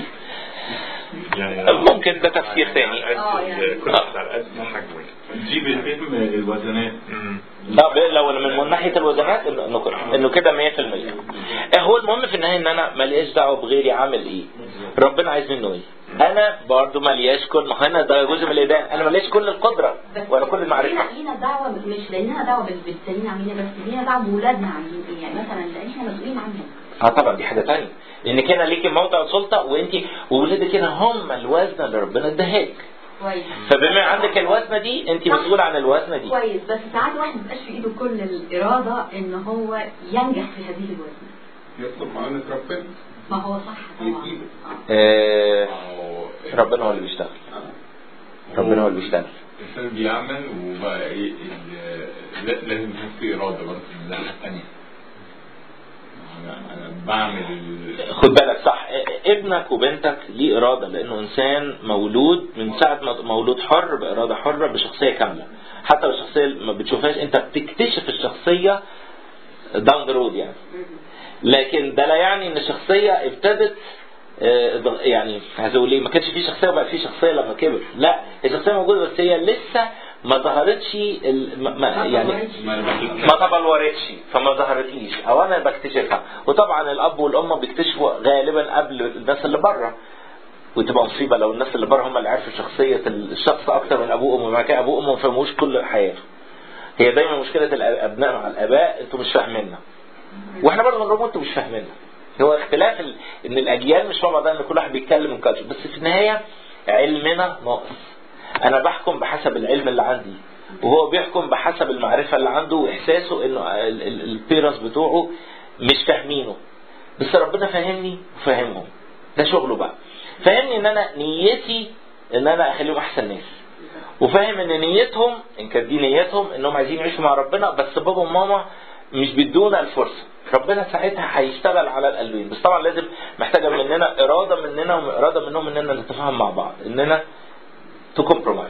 يعني ممكن ده تفسير تاني اه يعني كل واحد على قد حجمه دي بيفهم الوزنات طب لو من من ناحيه الوزنات انه انه كده- انه كده 100% هو المهم في النهايه ان انا ماليش دعوه بغيري عامل ايه ربنا عايز منه ايه انا برضو مالياش كل ما هو هنا ده جزء من الاداء انا ماليش كل القدره ولا كل المعرفه لينا لينا دعوه مش لاننا دعوه بال- بالتانيين عاملين إيه، بس لينا دعوه بولادنا عاملين ايه يعني مثلا لان احنا مسؤولين عنهم اه طبعا دي حاجه تانية لانك هنا ليكي موضع سلطه وانت وولادك هنا هم الوزنه اللي ربنا اداهاك كويس فبما عندك الوزنه دي انت مسؤوله عن الوزنه دي كويس بس ساعات الواحد مبقاش في ايده كل الاراده ان هو ينجح في هذه الوزن يطلب معونة ربنا ما هو صح طبعا يجيب. آه. آه ربنا هو اللي بيشتغل آه. ربنا هو اللي بيشتغل الإنسان بيعمل وبقى إيه ال- لا- لازم يكون في إرادة برضه من الناحية التانية أنا أنا بعمل ال- خد بالك صح ابنك وبنتك ليه إرادة لأنه إنسان مولود من ساعة ما مولود حر بإرادة حرة بشخصية كاملة حتى لو الشخصية ما بتشوفهاش أنت بتكتشف الشخصية داون ذا رود يعني لكن ده لا يعني ان الشخصيه ابتدت آه، ضغ- يعني عايز اقول ايه ما كانش في شخصيه وبقى في شخصيه لما كبر لا الشخصيه موجوده بس هي لسه ما ظهرتش ال- ما- ما- يعني ما تبلورتش فما ظهرتليش او انا بكتشفها وطبعا الاب والام بيكتشفوا غالبا قبل الناس اللي بره وتبقى مصيبه لو الناس اللي بره هم اللي عرفوا شخصيه الشخص اكتر من ابوه وامه مع كده ابوه وامه ما فهموش كل حياته هي دايما مشكله الابناء مع الاباء انتوا مش فاهميننا واحنا برضه بنقول انتوا مش فاهميننا هو اختلاف ال... ان الاجيال مش فاهمه ده ان كل واحد بيتكلم من كالتشر بس في النهايه علمنا ناقص انا بحكم بحسب العلم اللي عندي وهو بيحكم بحسب المعرفه اللي عنده واحساسه انه البيرنس بتوعه مش فاهمينه بس ربنا فاهمني وفاهمهم ده شغله بقى فاهمني ان انا نيتي ان انا اخليهم احسن ناس وفاهم ان نيتهم ان كانت دي نيتهم انهم عايزين يعيشوا مع ربنا بس بابا وماما مش بيدونا الفرصه ربنا ساعتها هيشتغل على القلبين بس طبعا لازم محتاجه مننا اراده مننا واراده منهم اننا نتفاهم مع بعض اننا تو كومبرومايز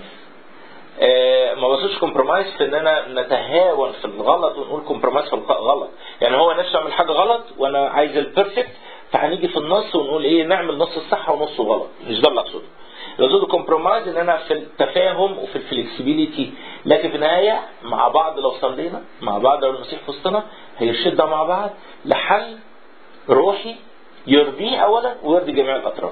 آه ما بصوش كومبرومايز في اننا نتهاون في الغلط ونقول كومبرومايز في الغلط يعني هو نفسه يعمل حاجه غلط وانا عايز البيرفكت فهنيجي في النص ونقول ايه نعمل نص الصح ونص غلط مش ده اللي اقصده اللي اقصده كومبرومايز ان انا في التفاهم وفي الفلكسبيليتي لكن في النهايه مع بعض لو صلينا مع بعض لو المسيح في وسطنا هيرشدنا مع بعض لحل روحي يرضيه اولا ويرضي جميع الاطراف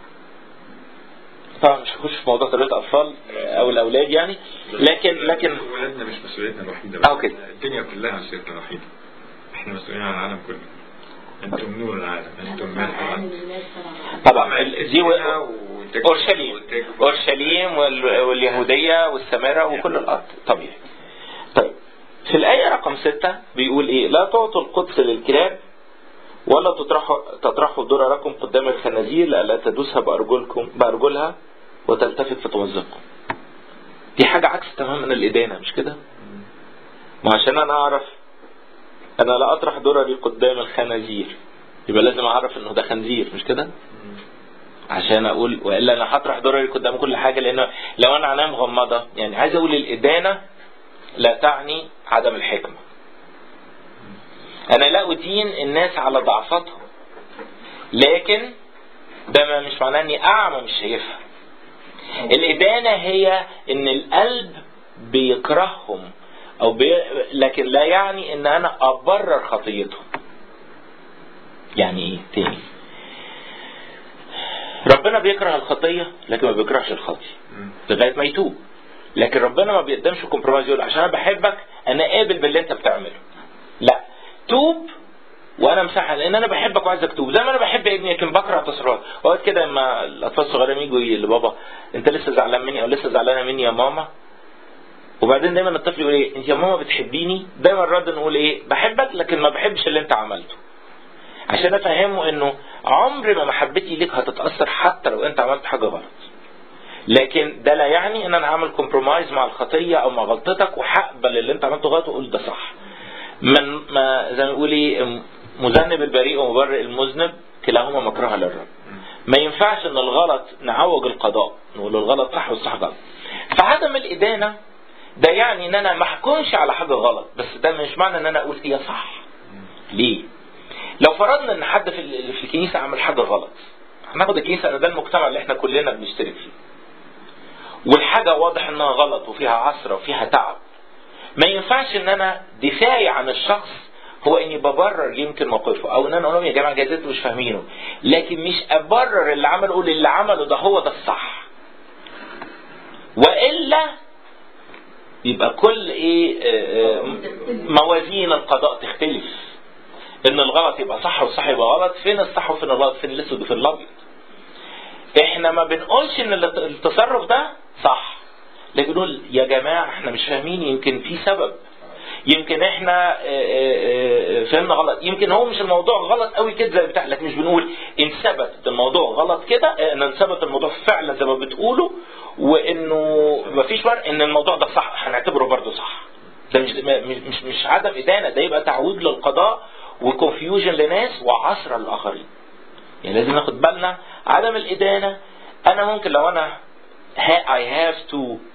طبعا مش هخش في موضوع تربيه الاطفال او الاولاد يعني لكن لكن ولادنا مش مسؤوليتنا الوحيده آه، أوكي. الدنيا كلها مسؤوليتنا الوحيده احنا مسؤولين عن العالم كله انتم نور العالم انتم ملح العالم طبعا ال- دي و- اورشليم اورشليم وال- واليهوديه والسامره وكل الارض طبيعي طيب في الايه رقم ستة بيقول ايه لا تعطوا القدس للكلاب ولا تطرحوا تطرحوا درركم قدام الخنازير لئلا تدوسها بارجلكم بارجلها وتلتفت فتمزقكم دي حاجه عكس تماما الادانه مش كده ما عشان انا اعرف انا لا اطرح درري قدام الخنازير يبقى لازم اعرف انه ده خنزير مش كده عشان اقول والا انا هطرح درري قدام كل حاجه لان لو انا عينيا مغمضه يعني عايز اقول الادانه لا تعني عدم الحكمه انا لا ادين الناس على ضعفاتهم لكن ده ما مش معناه اني اعمى مش شايفها الادانه هي ان القلب بيكرههم او بي... لكن لا يعني ان انا ابرر خطيتهم يعني ايه تاني ربنا بيكره الخطيه لكن ما بيكرهش الخطي لغايه ما يتوب لكن ربنا ما بيقدمش كومبرومايز يقول عشان انا بحبك انا قابل باللي انت بتعمله لا توب وانا مسحها لان انا بحبك وعايز اكتب زي ما انا بحب ابني لكن بكره تصرفات وقت كده لما الاطفال الصغيرين يجوا لبابا انت لسه زعلان مني او لسه زعلانه مني يا ماما وبعدين دايما الطفل يقول ايه انت يا ماما بتحبيني دايما الرد نقول ايه بحبك لكن ما بحبش اللي انت عملته عشان افهمه انه عمر ما محبتي ليك هتتاثر حتى لو انت عملت حاجه غلط لكن ده لا يعني ان انا هعمل كومبرومايز مع الخطيه او مع غلطتك وهقبل اللي انت عملته غلط واقول ده صح من ما زي ما نقول ايه مذنب البريء ومبرئ المذنب كلاهما مكروه للرب ما ينفعش ان الغلط نعوج القضاء نقول الغلط صح والصح غلط فعدم الادانه ده يعني ان انا ما احكمش على حاجه غلط بس ده مش معنى ان انا اقول هي صح ليه لو فرضنا ان حد في ال- في الكنيسه عمل حاجه غلط هناخد الكنيسه ده المجتمع اللي احنا كلنا بنشترك فيه والحاجه واضح انها غلط وفيها عثره وفيها تعب ما ينفعش ان انا دفاعي عن الشخص هو اني ببرر يمكن موقفه او ان انا اقول لهم يا جماعه جايز انتوا مش فاهمينه لكن مش ابرر اللي عمله اقول اللي عمله ده هو ده الصح والا يبقى كل ايه آه، آه، موازين القضاء تختلف ان الغلط يبقى صح والصح يبقى غلط فين الصح وفين الغلط فين الاسود وفين الابيض احنا ما بنقولش ان الت- التصرف ده صح لكن نقول يا جماعه احنا مش فاهمين يمكن في سبب يمكن احنا آه، آه، آه، فهمنا غلط يمكن هو مش الموضوع غلط قوي كده زي بتاع لكن مش بنقول ان ثبت الموضوع غلط كده آه، ان ثبت الموضوع فعلا زي ما بتقولوا وانه مفيش فرق ان الموضوع ده صح هنعتبره برضه صح ده مش مش مش, مش عدم ادانه ده يبقى تعويض للقضاء وكونفيوجن لناس وعصر للاخرين يعني لازم ناخد بالنا عدم الادانه انا ممكن لو انا ها- I have to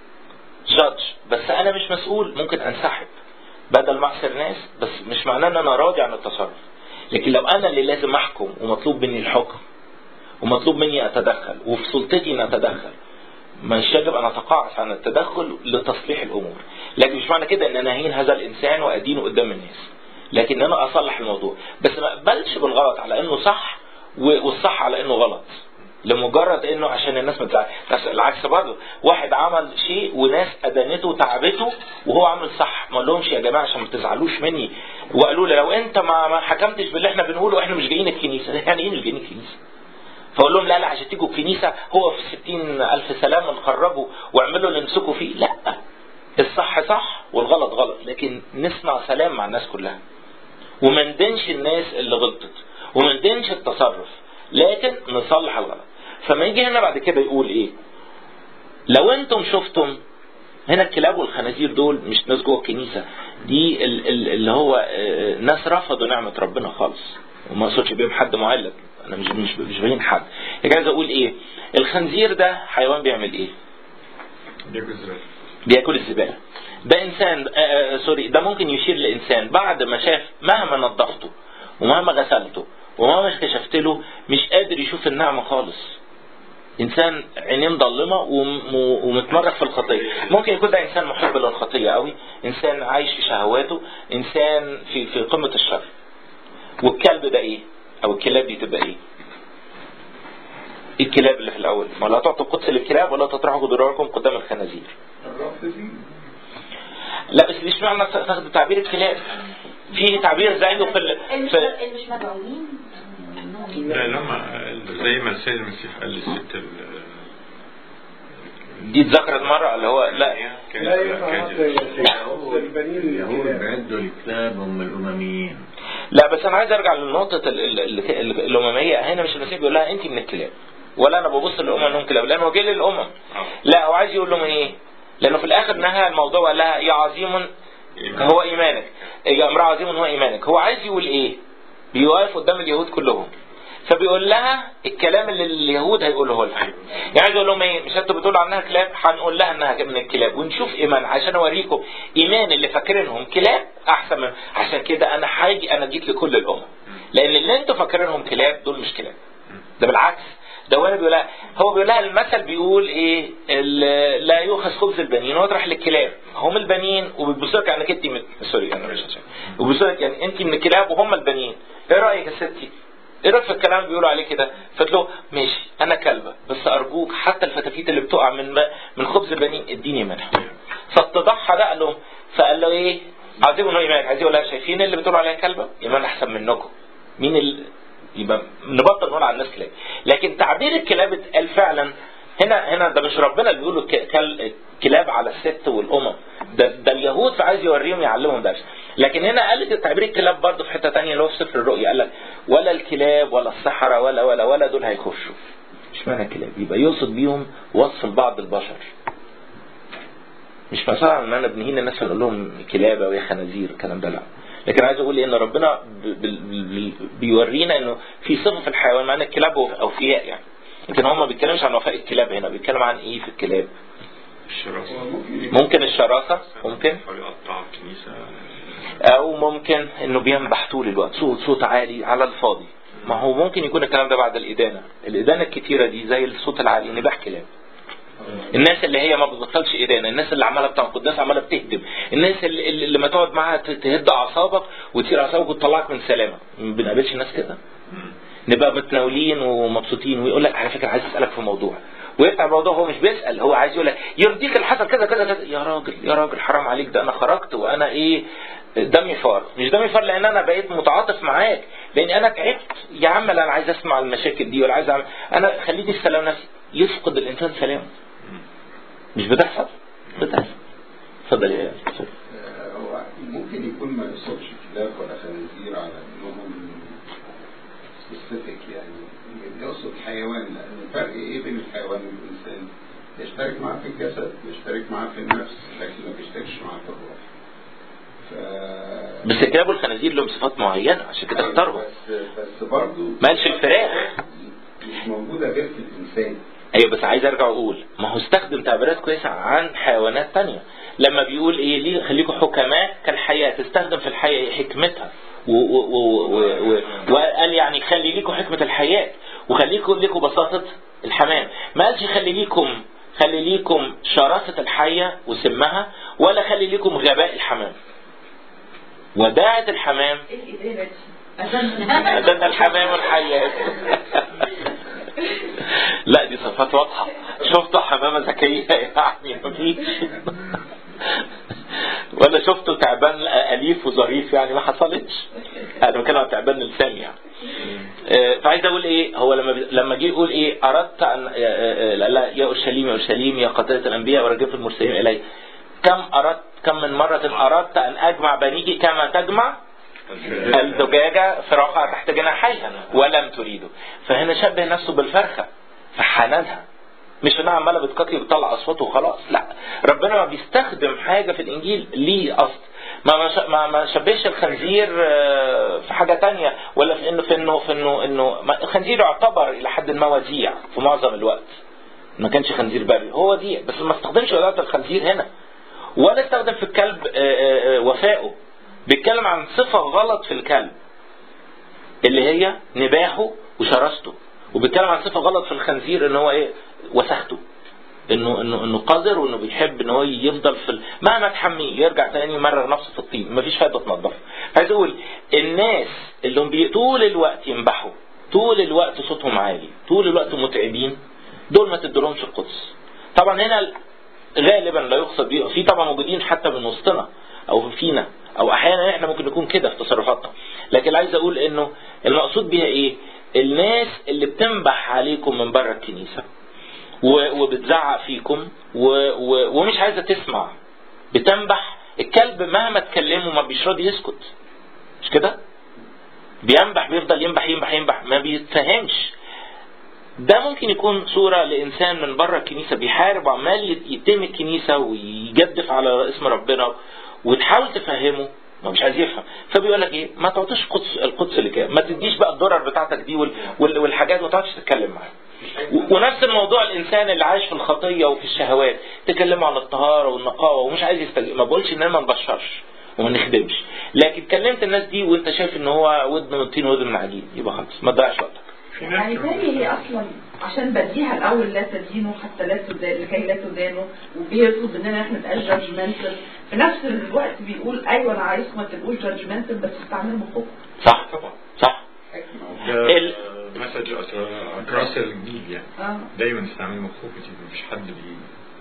judge بس انا مش مسؤول ممكن انسحب بدل ما اعصر ناس بس مش معناه ان انا راضي عن التصرف لكن لو انا اللي لازم احكم ومطلوب مني الحكم ومطلوب مني اتدخل وفي سلطتي ان اتدخل مش يجب ان اتقاعس عن التدخل لتصليح الامور لكن مش معنى كده ان انا اهين هذا الانسان وادينه قدام الناس لكن انا اصلح الموضوع بس ما اقبلش بالغلط على انه صح و- والصح على انه غلط لمجرد انه عشان الناس ما تزعل بس العكس برضه واحد عمل شيء وناس ادانته وتعبته وهو عامل صح ما لهمش يا جماعه عشان ما تزعلوش مني وقالوا لي لو انت ما ما حكمتش باللي احنا بنقوله احنا مش جايين الكنيسه يعني ايه مش جايين الكنيسه فاقول لهم لا لا عشان تيجوا الكنيسه هو في ستين الف سلام نخرجوا واعملوا اللي نمسكوا فيه لا الصح صح والغلط غلط لكن نصنع سلام مع الناس كلها وما ندينش الناس اللي غلطت وما ندينش التصرف لكن نصلح الغلط فما يجي هنا بعد كده يقول ايه لو انتم شفتم هنا الكلاب والخنازير دول مش ناس جوه الكنيسه دي ال- ال- اللي هو آه، ناس رفضوا نعمه ربنا خالص وما اقصدش بيهم حد معلق انا مش مش مش باين حد يعني عايز اقول ايه الخنزير ده حيوان بيعمل ايه بياكل زبالة بياكل الزباله ده انسان آه آه سوري ده ممكن يشير لانسان بعد ما شاف مهما نظفته ومهما غسلته ومهما كشفت له مش قادر يشوف النعمه خالص انسان عينيه مضلمه وم- و- ومتمرق في الخطيه ممكن يكون ده انسان محب للخطيه قوي انسان عايش في شهواته انسان في في قمه الشر والكلب ده ايه او الكلاب دي تبقى ايه الكلاب اللي في الاول ما لا تعطوا القدس للكلاب ولا تطرحوا جدرانكم قدام الخنازير الرافضين لا بس مش معنى تاخد تعبير الكلاب في تعبير زيه في ال... اللي مش في اللي مش مدعوين لا لما زي ما السيد المسيح قال للست ال- دي اتذكرت مره اللي هو لا كانت لا ينفع كانت البنين اليهود الكلاب. بيعدوا الكلاب هم الأمميين لا بس انا عايز ارجع لنقطه ال- ال- ال- ال- الامميه هنا مش المسيح بيقول لها انت من الكلاب ولا انا ببص للامم انهم كلاب لانه وجه للامم لا هو عايز يقول لهم ايه لانه في الاخر نهى الموضوع وقال لها يا عظيم هو ايمانك يا امراه عظيم هو ايمانك هو عايز يقول ايه بيوقف قدام اليهود كلهم فبيقول لها الكلام اللي اليهود هيقوله لها يعني عايز اقول لهم ايه مش انتوا بتقولوا عنها كلاب هنقول لها انها من الكلاب ونشوف ايمان عشان اوريكم ايمان اللي فاكرينهم كلاب احسن من عشان كده انا هاجي انا جيت لكل الامم لان اللي انتوا فاكرينهم كلاب دول مش كلاب ده بالعكس ده هو بيقول لها هو بيقول لها المثل بيقول ايه ال- لا يؤخذ خبز البنين ويطرح للكلاب هم البنين وبيبصوا لك انك انت من سوري انا مش عشان وبيبصوا لك يعني انت من الكلاب وهم البنين ايه رايك يا ستي ايه رايك في الكلام اللي بيقولوا عليه كده فقلت له ماشي انا كلبه بس ارجوك حتى الفتافيت اللي بتقع من من خبز البنين اديني منها فاتضحى ده قال له فقال له ايه عايزين انه ايمان عايزين يقول لها شايفين اللي بتقولوا عليها كلبه ايمان احسن منكم مين ال... يبقى نبطل نقول على الناس كلاب لكن تعبير الكلاب اتقال فعلا هنا هنا ده مش ربنا اللي بيقول ك- كل- كلاب على الست والامم ده ده اليهود فعايز يوريهم يعلمهم درس لكن هنا قالت تعبير الكلاب برضه في حته تانية اللي هو في سفر الرؤيا قال لك ولا الكلاب ولا الصحراء ولا ولا ولا دول هيخشوا اشمعنى الكلاب يبقى يقصد بيهم وصف لبعض البشر مش مثلا ان انا بنهين الناس ونقول لهم كلابه ويا خنازير الكلام ده لا لكن عايز اقول ان ربنا ب- ب- ب- بيورينا انه في صفه في الحيوان مع ان الكلاب اوفياء يعني لكن هم ما بيتكلمش عن وفاء الكلاب هنا بيتكلم عن ايه في الكلاب الشراسة ممكن الشراسه ممكن يقطع الكنيسة او ممكن انه بينبح طول الوقت صوت صوت عالي على الفاضي ما هو ممكن يكون الكلام ده بعد الادانه الادانه الكتيره دي زي الصوت العالي نباح كلاب الناس اللي هي ما بتبطلش ايدينا الناس اللي عماله بتنقد الناس عماله بتهدم الناس اللي, اللي لما تقعد معاها ت- تهد اعصابك وتثير اعصابك وتطلعك من سلامه ما بنقابلش ناس كده نبقى متناولين ومبسوطين ويقول لك على فكره عايز اسالك في موضوع ويفتح الموضوع هو مش بيسال هو عايز يقول لك يرضيك اللي حصل كذا كذا كذا يا راجل يا راجل حرام عليك ده انا خرجت وانا ايه دمي فار مش دمي فار لان انا بقيت متعاطف معاك لان انا تعبت يا عم لا انا عايز اسمع المشاكل دي ولا عايز أعمل. انا خليني في سلام نفسي يفقد الانسان سلامه مش بتحصل بتحصل اتفضل يا اتفضل. آه، هو ممكن يكون ما يقصدش كلاب ولا خنازير على انهم سبيسيفيك يعني يقصد حيوان لان الفرق ايه بين الحيوان والانسان؟ يشترك معاه في الجسد يشترك معاه في النفس لكن ما بيشتركش معاه في الروح. ف... بس الكلاب والخنازير لهم صفات معينه عشان كده اختارهم بس بس برضه ما قالش الفراخ مش موجوده غير في الانسان ايوه بس عايز ارجع اقول ما هو استخدم تعبيرات كويسه عن حيوانات تانية لما بيقول ايه ليه خليكم حكماء كالحياه تستخدم في الحياه إيه؟ حكمتها و و و و و وقال يعني خلي ليكم حكمه الحياه وخليكم ليكم بساطه الحمام ما قالش خلي ليكم خلي ليكم شراسه الحيه وسمها ولا خلي ليكم غباء الحمام وداعة الحمام ايه الاداره دي؟ أدنى الحمام والحيات لا دي صفات واضحة شفتوا حمامة ذكية يعني مفيش ولا شفتوا تعبان أليف وظريف يعني ما حصلتش أنا بتكلم عن تعبان لساني يعني آه، فعايز اقول ايه هو لما بي- لما جه يقول ايه اردت ان آه، آه، لا لا، يا اورشليم يا اورشليم يا قاتله الانبياء ورجفت المرسلين الي كم اردت كم من مره اردت ان اجمع بنيك كما تجمع الزجاجة فراقها تحت جناحيها ولم تريده فهنا شبه نفسه بالفرخة فحنانها مش انها عماله بتقاتل وبتطلع اصوات وخلاص لا ربنا ما بيستخدم حاجه في الانجيل ليه قصد ما ما ش- ما ما شبهش الخنزير آه، في حاجه تانية ولا في انه في انه في انه انه ما- الخنزير يعتبر الى حد ما وديع في معظم الوقت ما كانش خنزير بري هو وديع بس ما استخدمش وداعة الخنزير هنا ولا استخدم في الكلب آه، آه، آه، وفائه بيتكلم عن صفة غلط في الكلب اللي هي نباحه وشراسته وبيتكلم عن صفة غلط في الخنزير ان هو ايه وسخته انه انه انه قذر وانه بيحب ان هو يفضل في ال- مهما تحميه يرجع تاني يمرر نفسه في الطين مفيش فايده تنضفه عايز اقول الناس اللي هم بي- طول الوقت ينبحوا طول الوقت صوتهم عالي طول الوقت متعبين دول ما تدولهمش القدس طبعا هنا غالبا لا يقصد بيه في طبعا موجودين حتى من وسطنا او فينا او احيانا احنا ممكن نكون كده في تصرفاتنا لكن عايز اقول انه المقصود بيها ايه الناس اللي بتنبح عليكم من بره الكنيسه و- وبتزعق فيكم و و ومش عايزه تسمع بتنبح الكلب مهما تكلمه ما بيش راضي يسكت مش كده بينبح بيفضل ينبح ينبح ينبح ما بيتفهمش ده ممكن يكون صورة لإنسان من بره الكنيسة بيحارب وعمال يت- يتهم الكنيسة ويجدف على اسم ربنا وتحاول تفهمه ما مش عايز يفهم فبيقول لك ايه ما تعطيش قدس القدس لكام ما تديش بقى الضرر بتاعتك دي وال- وال- والحاجات ما تقعدش تتكلم معاه و- ونفس الموضوع الانسان اللي عايش في الخطيه وفي الشهوات تكلمه عن الطهاره والنقاوه ومش عايز يستجيب ما بقولش ان انا ما نبشرش وما نخدمش لكن كلمت الناس دي وانت شايف ان هو ودن من طين ودن من عجين يبقى خلاص ما تضيعش وقتك يعني تاني هي اصلا عشان بديها الاول لا تدينوا حتى لا تدانوا لكي لا تدانوا وبيرفض اننا احنا نبقاش جادجمنتال في نفس الوقت بيقول ايوه انا عايزكم ما تبقوش جادجمنتال بس استعملوا مخكم صح صح ده ال- مسج اكراس الجيل يعني اه دايما استعمل مخوك مفيش حد بي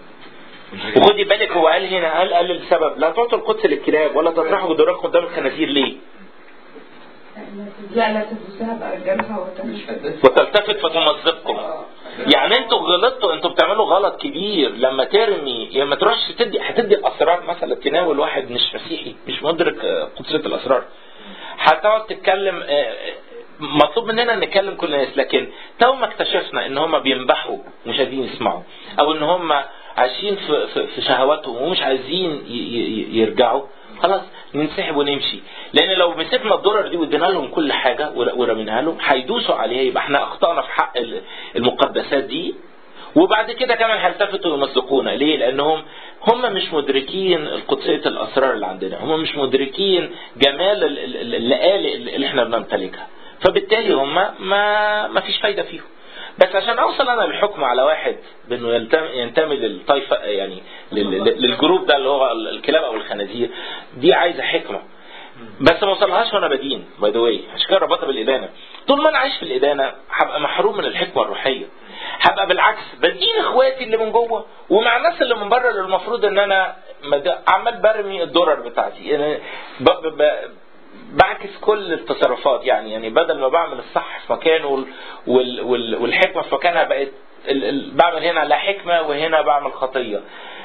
وخدي بالك هو قال هنا قال قال السبب لا تعطوا القدس للكلاب ولا تطرحوا جدران قدام الخنازير ليه؟ لا لا تدوسها بأرجلها وتدوس مش هتدفع وتلتفت فتمزقكم يعني انتوا غلطتوا انتوا بتعملوا غلط كبير لما ترمي لما تروحش تدي هتدي الاسرار مثلا تناول واحد مش مسيحي مش مدرك آه، قدسيه الاسرار هتقعد تتكلم آه، آه، مطلوب مننا نتكلم كل الناس لكن تو ما اكتشفنا ان هم بينبحوا مش عايزين يسمعوا او ان هم عايشين في, في, في شهواتهم ومش عايزين ي- ي- يرجعوا خلاص ننسحب ونمشي لان لو مسكنا الدرر دي وادينا لهم كل حاجه ور- ورميناها لهم هيدوسوا عليها يبقى احنا اخطانا في حق ال- المقدسات دي وبعد كده كمان هيلتفتوا ويمزقونا ليه؟ لانهم هم مش مدركين قدسيه الاسرار اللي عندنا، هم مش مدركين جمال ال- ال- ال- اللآلئ اللي احنا بنمتلكها، فبالتالي هم ما ما فيش فايده فيهم. بس عشان اوصل انا للحكم على واحد بانه ينتمي, ينتمي للطائفه يعني لل- لل- للجروب ده اللي هو الكلاب او الخنازير دي عايزه حكمه بس ما وصلهاش وانا بدين باي ذا واي عشان كده ربطها بالادانه طول ما انا عايش في الادانه هبقى محروم من الحكمه الروحيه هبقى بالعكس بدين اخواتي اللي من جوه ومع الناس اللي من بره اللي المفروض ان انا مد- عمال برمي الدرر بتاعتي يعني ب... ب... ب... بعكس كل التصرفات يعني يعني بدل ما بعمل الصح في مكانه وال... وال... وال... والحكمه في مكانها بقت ال... ال... بعمل هنا لا حكمه وهنا بعمل خطيه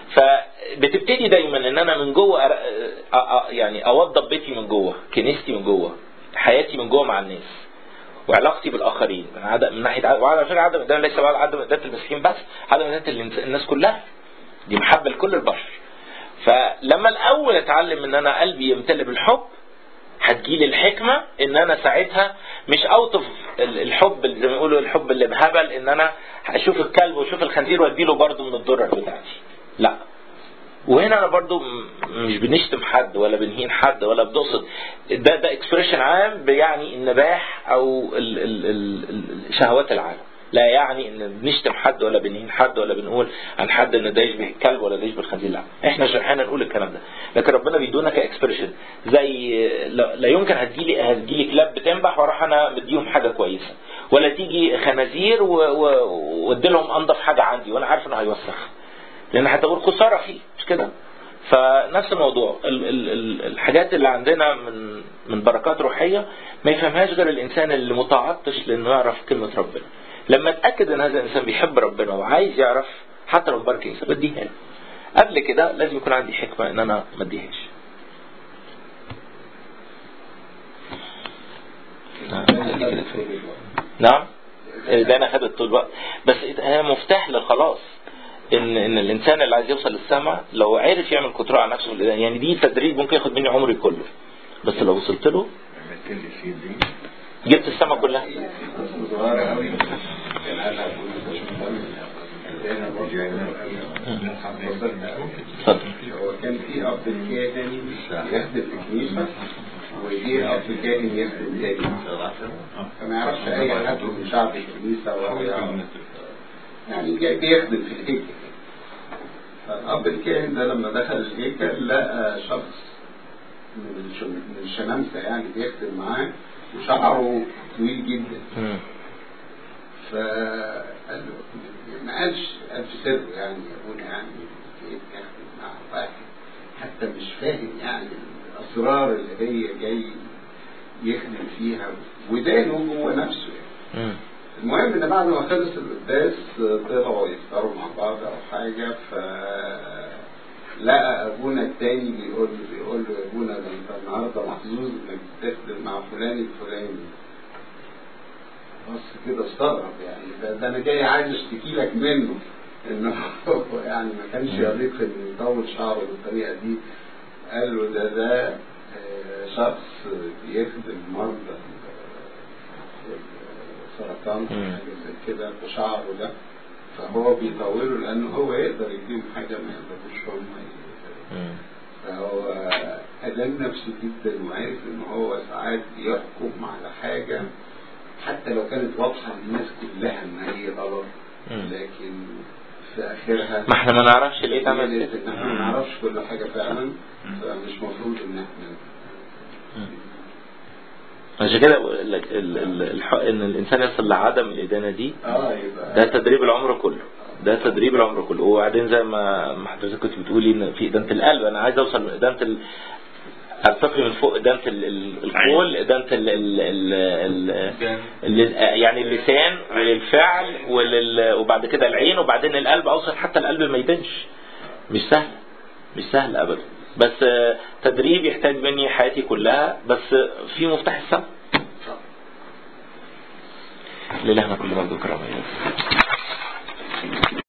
فبتبتدي دايما ان انا من جوه أر... أ... أ... يعني اوضب بيتي من جوه كنيستي من جوه حياتي من جوه مع الناس وعلاقتي بالاخرين من عدم من ناحيه عدم وعلى فكره عدم الادانه ليس بعد عدم ادانه المسيحيين بس عدم ادانه الإنس- الناس كلها دي محبه لكل البشر فلما الاول اتعلم ان انا قلبي يمتلئ بالحب هتجيلي الحكمه ان انا ساعتها مش اوت الحب اللي زي ما يقولوا الحب اللي بهبل ان انا هشوف الكلب واشوف الخنزير واديله برضه من الدرر بتاعتي لا وهنا انا برضو م- مش بنشتم حد ولا بنهين حد ولا بنقصد ده ده اكسبريشن عام بيعني النباح او ال ال ال ال- شهوات العالم لا يعني ان بنشتم حد ولا بنهين حد ولا بنقول عن حد ان ده يشبه الكلب ولا ده يشبه الخنزير لا احنا مش احيانا نقول الكلام ده لكن ربنا بيدونا كاكسبريشن زي لا لا يمكن هتجيلي هتجيلي كلاب بتنبح واروح انا مديهم حاجه كويسه ولا تيجي خنازير و- و- وادي لهم انضف حاجه عندي وانا عارف انه هيوسخ لان هتقول خساره فيه مش كده فنفس الموضوع ال ال ال الحاجات اللي عندنا من من بركات روحيه ما يفهمهاش غير الانسان اللي متعطش لانه يعرف كلمه ربنا لما اتاكد ان هذا الانسان بيحب ربنا وعايز يعرف حتى لو بركه كنيسه بديها له قبل كده لازم يكون عندي حكمه ان انا ما اديهاش نعم ده انا خدت طول الوقت بس هي مفتاح للخلاص ان ان الانسان اللي عايز يوصل للسماء لو عرف يعمل كنترول على نفسه بالإيمان، يعني دي تدريب ممكن ياخد مني عمري كله بس لو وصلت له عملت لي سي دي جبت السماء كلها صغيرة قوي كان قالها أبونا باشمهندس. أنا برضه اتفضل هو كان في أب كاهن يخدم في الكنيسة وجه أب كاهن يخدم تاني فما يعرفش أي حد من شعب الكنيسة وهو يعرف يعني جاي بيخدم في الهيكل فالأب الكاهن ده لما دخل الهيكل لقى شخص من الش- من الشمامسة يعني بيخدم معاه وشعره طويل جدا مم. فقال له ما قالش قال في سر يعني يا ابونا يعني كيف يخدم مع واحد حتى مش فاهم يعني الاسرار اللي هي جاي يخدم فيها ودانه جوه نفسه يعني. مم. المهم ان بعد ما خلص القداس طلعوا يفطروا مع بعض او حاجه ف لقى ابونا التاني بيقول له بيقول له يا ابونا ده انت النهارده محظوظ انك بتخدم مع فلان الفلاني بص كده استغرب يعني ده, ده انا جاي عايز اشتكي لك منه انه هو يعني ما كانش يليق انه يطول شعره بالطريقه دي قال له ده ده آه، شخص بيخدم مرضى سرطان مم. حاجه زي كده بشعره ده فهو بيطوله لانه هو يقدر يديهم حاجه ما يقدروش هم ي- مم. فهو ألم نفسه جدا وعارف ان هو ساعات يحكم على حاجة حتى لو كانت واضحة للناس كلها ان هي غلط مم. لكن في اخرها ما احنا ما نعرفش ليه تعمل هي كده إن احنا ما نعرفش كل حاجة فعلا فمش مفروض ان احنا عشان كده بقول لك ال- ال- الح- ان الانسان يصل لعدم الادانه دي اه يبقى ده تدريب العمر كله ده تدريب العمر كله وبعدين زي ما ما حضرتك كنت بتقولي ان في ادانه القلب انا عايز اوصل من ادانه ال... ارتقي من فوق إدانة ال- ال- القول إدانة ال ال ال ال ال يعني اللسان وللفعل ولل وبعد كده العين وبعدين القلب أوصل حتى القلب ما يبانش مش سهل مش سهل أبدا بس آه، تدريب يحتاج مني حياتي كلها بس في مفتاح السماء لله كل مجد وكرامه